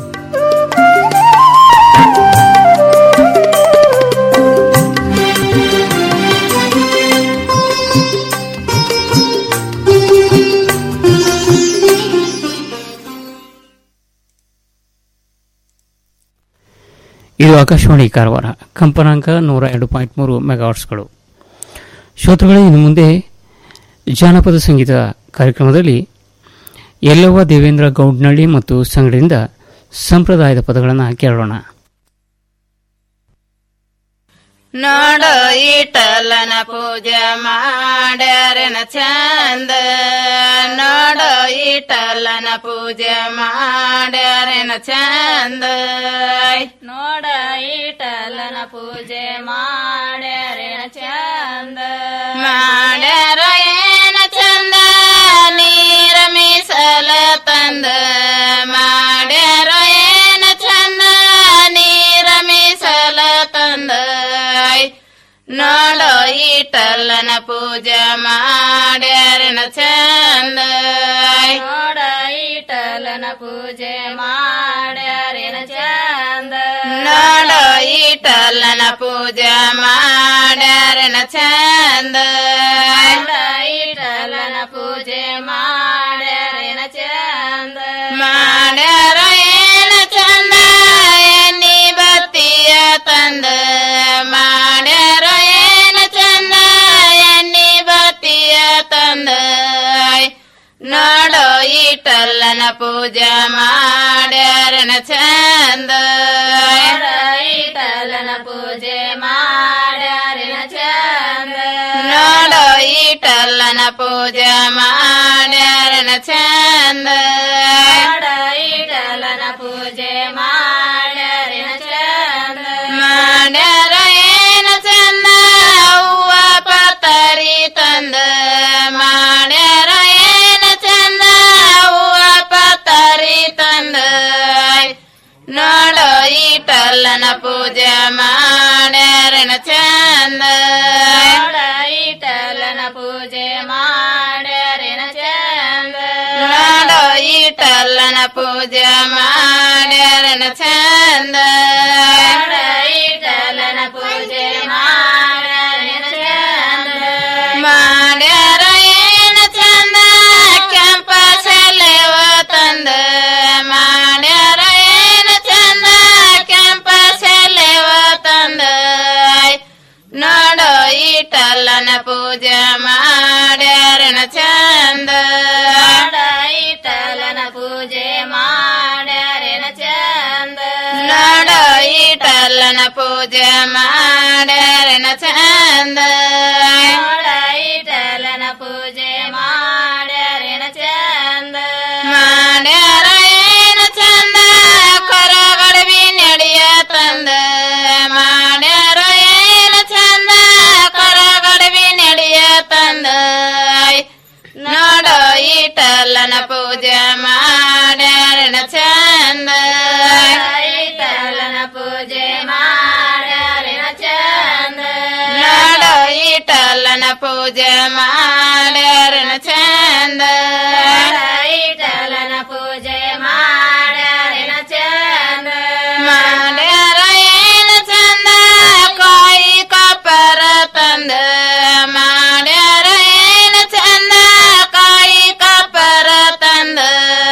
ಇದು ಆಕಾಶವಾಣಿ ಕಾರವಾರ ಕಂಪನಾಂಕ ನೂರ ಎರಡು ಪಾಯಿಂಟ್ ಮೂರು ಮೆಗಾವಾಟ್ಸ್ಗಳು ಶ್ರೋತೃಗಳೇ ಇನ್ನು ಮುಂದೆ ಜಾನಪದ ಸಂಗೀತ ಕಾರ್ಯಕ್ರಮದಲ್ಲಿ ಯಲ್ಲವ್ವ ದೇವೇಂದ್ರ ಗೌಡ್ನಳ್ಳಿ ಮತ್ತು ಸಂಗಡಿಯಿಂದ ಸಂಪ್ರದಾಯದ ಪದಗಳನ್ನು ಕೇಳೋಣ ನೋಡು ಈಟಲನ ಪೂಜೆ ಮಾಡ್ಯಾರನ ಚಂದ ನೋಡು ಈಟಲನ ಪೂಜೆ ಮಾಡ್ಯಾರನ ಚಂದ ನೋಡ ಈಟಲನ ಪೂಜೆ ಮಾಡ್ಯಾರನ ಚಂದ ಮಾಡ್ಯಾರ ಏನ ಚಂದ ನೀರ ಮೀಸಲ ತಂದ ಮಾಡ್ಯಾರ ಏನ ಚಂದ ನೀರ ಮೀಸಲ ತಂದ ನೋಡೋ ಈಟಲ್ಲನ ಪೂಜೆ ಮಾಡ್ಯಾರನ ಚಂದ ನೋಡ ಈಟಲನ ಪೂಜೆ ಮಾಡ್ಯಾರನ ಚಂದ ನೋಡೋ ಈಟಲ್ಲನ ಪೂಜೆ ಮಾಡ್ಯಾರನ ಚಂದ ಈಟಲನ ಪೂಜೆ ಮಾಡ್ಯಾರನ ಚಂದ ಮಾಡ್ಯಾರ ಏನ ಚಂದ ಎಣ್ಣಿ ಬತ್ತಿಯ ತಂದ ಮಾಡ್ಯಾರ ಏನ ಚಂದ ಎಣ್ಣಿ ಬತ್ತಿಯ ತಂದ ನೋಡೋ ಈಟಲ್ಲನ ಪೂಜೆ ಮಾಡ್ಯಾರನ ಚಂದ ಈಟಲ್ಲನ ಪೂಜೆ ಮಾಡ್ಯಾರನ ಚಂದ ನೋಡೋ ಈಟಲ್ಲನ ಪೂಜೆ ಮಾಡ್ಯಾರನ ಚಂದ ಈಟಲ್ಲನ ಪೂಜೆ ಮಾಡ್ಯಾರನ ಚಂದ ಮಾಡ್ಯಾರ ಏನ ಚಂದ ಹೂವ ಪತರಿ ತಂದ ಮಾಡ್ಯಾರ ಏನ ಚಂದ ಹೂವ ಪತರಿ ತಂದ ನೋಡೋ ಈಟಲ್ಲನ ಪೂಜೆ ಮಾಡ್ಯಾರನ ಚಂದ ಈಟಲ್ಲನ ಪೂಜೆ ಮಾಡ್ಯಾರನ ಚಂದ ನೋಡೋ ಈಟಲ್ಲನ ಪೂಜೆ ಮಾಡ್ಯಾರನ ಚಂದ ಈಟಲ್ಲನ ಪೂಜೆ ಮಾಡ್ಯಾರನ ಚಂದ ಮಾಡ್ಯಾರ ಏನ ಚಂದ ಕೆಂಪ ಸೆಲೆವ ತಂದ ಮಾಡ್ಯಾರ ಏನ ಚಂದ ಕೆಂಪ ಸೆಲೆವ ತಂದ ನೋಡೋ ಈಟಲ್ಲನ ಪೂಜೆ ಮಾಡ್ಯಾರನ ಚಂದ ಈಟಲ್ಲನ ಪೂಜೆ ಮಾಡ್ಯಾರನ ಚಂದ ನೋಡೋ ಈಟಲ್ಲನ ಪೂಜೆ ಮಾಡ್ಯಾರನ ಚಂದ ಈಟಲ್ಲನ ಪೂಜೆ ಮಾಡ್ಯಾರನ ಚಂದ ಮಾಡ್ಯಾರ ಏನ ಚಂದ ಕೊರಗಡವಿ ನಡೆಯ ತಂದ ಮಾಡ್ಯಾರ ಏನ ಚಂದ ಕೊರಗಡವಿ ನಡೆಯ ತಂದ ನೋಡೋ ಈಟಲ್ಲನ ಪೂಜೆ ಮಾಡ್ಯಾರನ ಚಂದ ಈಟಲ್ಲನ ಪೂಜೆ ಮಾಡ್ಯಾರನ ಚಂದ ನೋಡೋ ಈಟಲ್ಲನ ಪೂಜೆ ಮಾಡ್ಯಾರನ ಚಂದ ಈಟಲ್ಲನ ಪೂಜೆ ಮಾಡ್ಯಾರನ ಚಂದ ಮಾಡ್ಯಾರ ಏನ ಚಂದ ಕಾಯಿ ಕಪ್ಪರ ತಂದ ಮಾಡ್ಯಾರ ಏನ ಚಂದ ಕಾಯಿ ಕಪ್ಪರ ತಂದ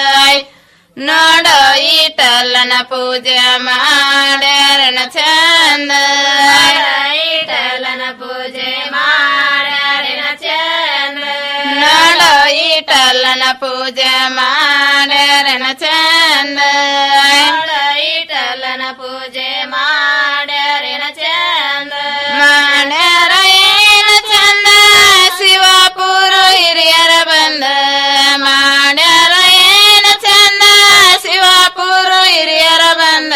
ನೋಡೋ ಈಟಲ್ಲನ ಪೂಜೆ ಮಾಡ್ಯಾರನ ಚಂದ ಈಟಲ್ಲನ ಪೂಜೆ ಮಾಡ್ಯಾರನ ಚಂದ ನೋಡೋ ಈಟಲ್ಲನ ಪೂಜೆ ಮಾಡ್ಯಾರನ ಚಂದ ಈಟಲ್ಲನ ಪೂಜೆ ಮಾಡ್ಯಾರನ ಚಂದ ಮಾಡ್ಯಾರ ಏನ ಚಂದ ಶಿವಪುರ ಹಿರಿಯರ ಬಂದ ಮಾಡ್ಯಾರ ಏನ ಚಂದ ಶಿವಪುರ ಹಿರಿಯರ ಬಂದ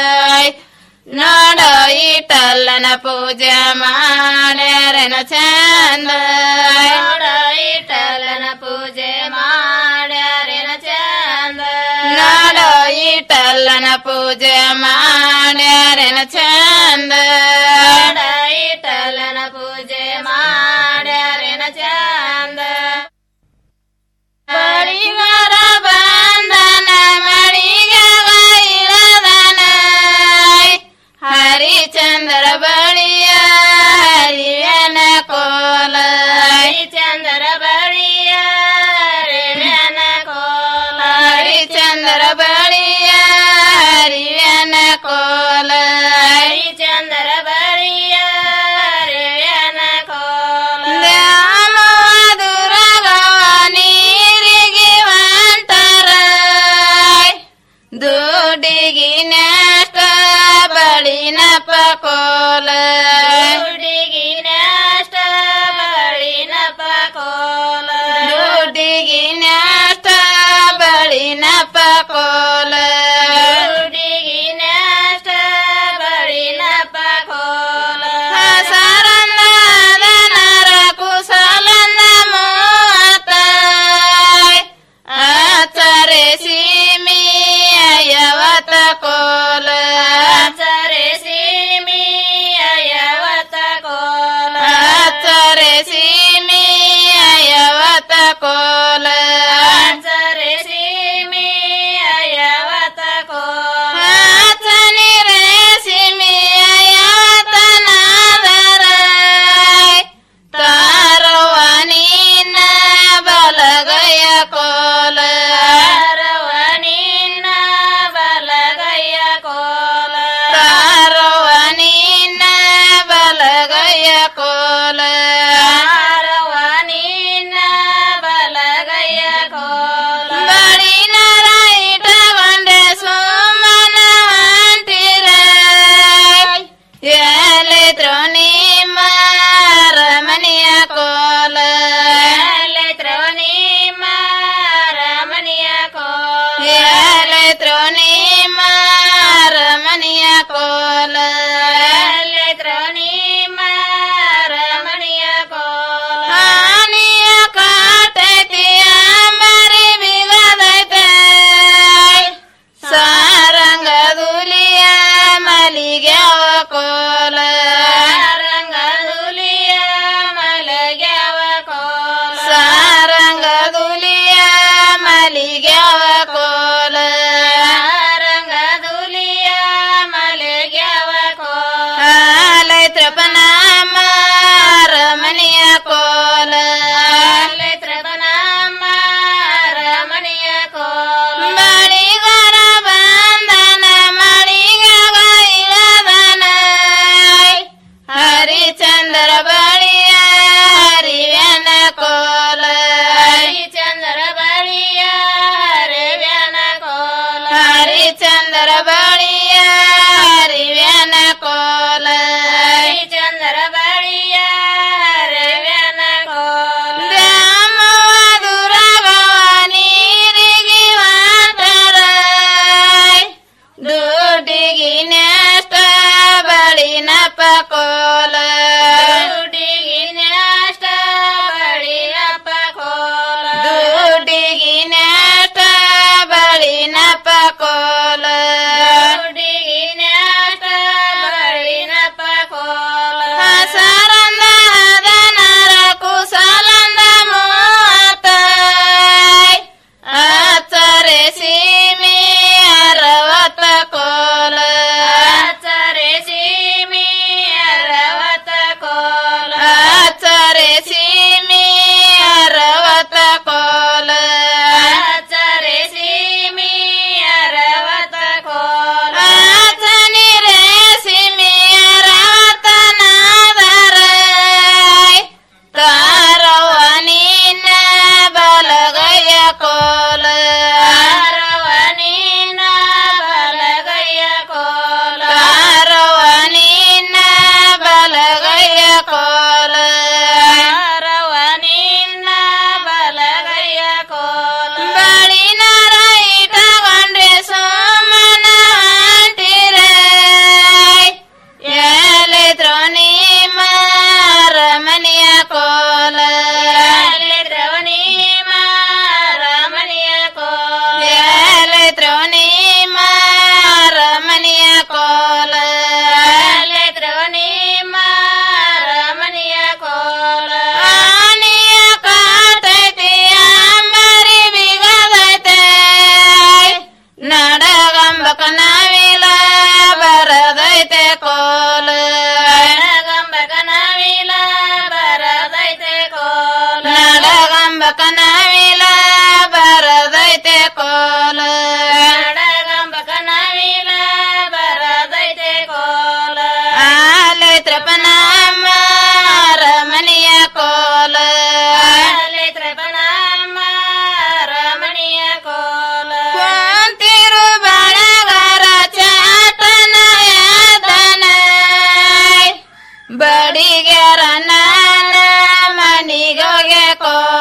ನೋಡೋ ಈಟಲ್ಲನ ಪೂಜೆ ಮಾಡ್ಯಾರನ ಚಂದ ನೋಡೋ ಈಟಲ್ಲನ ಪೂಜೆ ಮಾಡ್ಯಾರನ ಚಂದ ನೋಡೋ ಈಟಲ್ಲನ ಪೂಜೆ ಮಾಡ್ಯಾರನ ಚಂದ ಈಟಲ್ಲನ ಪೂಜೆ ಮಾಡ್ಯಾರನ ಚಂದ ಪಕೋಲ ದುಡ್ಡಿಗಿನಷ್ಟ ಬಳಿನ ಪಕೋಲ ದುಡ್ಡಿಗಿನಷ್ಟ ಬಳಿನ ಪಕೋಲ ದುಡ್ಡಿಗಿನಷ್ಟ ಬಳಿನ ಪಕೋಲ ಸರಂದಾದ ನರ ಕುಸಲಂದ ಮೂವತ್ತ ಆಚರೆ ಸೀಮಿ ಅಯವತ ಕೋಲ ಆಚರೆ ಸೀಮಿ ಅಯವತ ಕೋಲ ಆಚರೆ ಸೀಮಿ ಅಯವತ ಕೋಲ ಆಚರೆ ಸೀಮಿ ಅಯವತ ಕೋಲ ಆಚನಿ ರೇ ಸೀಮಿ ಅಯವತ ನಾದರ ತಾರವನಿನ ಬಲಗಯ ಕೋಲ ತಾರವನಿನ ಬಲಗಯ ಕೋಲ ತಾರವನಿನ ಬಲಗಯ ಕೋಲ ತಾರವನಿನ ಬಲಗಯ ಕೋಲ ಬಳಿನ ರೈಟಗೊಂಡೆ ಸೋಮನ ಅಂಟಿರ ಎಲೆ ದ್ರೋಣಿ ಮಾರಮನಿಯ ಕೋಲ ಎಲೆ ದ್ರೋಣಿ ಮಾರಮನಿಯ ಕೋಲ ಎಲೆ ದ್ರೋಣಿ ಮಾರಮನಿಯ ಕೋಲ ಎಲೆ ದ್ರೋಣಿ ಮಾರಮನಿಯ ಕೋಲ ಹಾನಿಯ ಕಾಟತಿಯ ಮರಿ ಬಿಗದೈತೆ ಸಾರಂಗದುಲಿಯ ಮಲಿಗ್ಯಾವ ಕೋಲ ಸಾರಂಗದುಲಿಯ ಮಲಗ್ಯಾವ ಕೋಲ ಸಾರಂಗದುಲಿಯ ಮಲಿಗ್ಯಾವ ಕೋಲ ಸಾರಂಗದುಲಿಯ ಮಲಗ್ಯಾವ ಕೋಲ ಲೈತ್ರಪನ ರಮಣಿಯ ಕೋಲ ಲೈತ್ರಪನ ರಮಣಿಯ ಕೋಲ ಮಳಿಗರ ಬಂಧನ ಮಳಿಗವ ಇಳದನ ಹರಿಚಂದ್ರ ಬಳಿಯ ಹರಿವ್ಯನ ಕೋಲ ಹರಿಚಂದ್ರ ಬಳಿಯ ಹರಿವ್ಯನ ಕೋಲ ಹರಿಚಂದ್ರ ಬಳಿಯ ಹರಿವ್ಯನ ಕೋಲ ಹರಿಚಂದ್ರ ಬಳಿಯ ಹರಿವ್ಯನ ಕೋಲ ದ್ಯಾಮವ ದುರಗವ ನೀರಿಗೆ ಮಾತರ ದುಡ್ಡಿಗಿನಷ್ಟ ಬಳಿನ ಪಕೋಲ ದುಡ್ಡಿಗಿನಷ್ಟ ಬಳಿನ ಪಕೋಲ ದುಡ್ಡಿಗಿನಷ್ಟ ಬಳಿನ ಪಕೋಲ ದುಡ್ಡಿಗಿನಷ್ಟ ಬಳಿನ ಪಕೋಲ ಸರಂದ ಹದನರ ಕುಸಲಂದ ಮೂವತ್ತ ಆಚರೆ ಸೀಮಿ ಅರವತ್ತ ಕೋಲ ಆಚರೆ ಸೀಮಿ ಅರ ಕೋಲ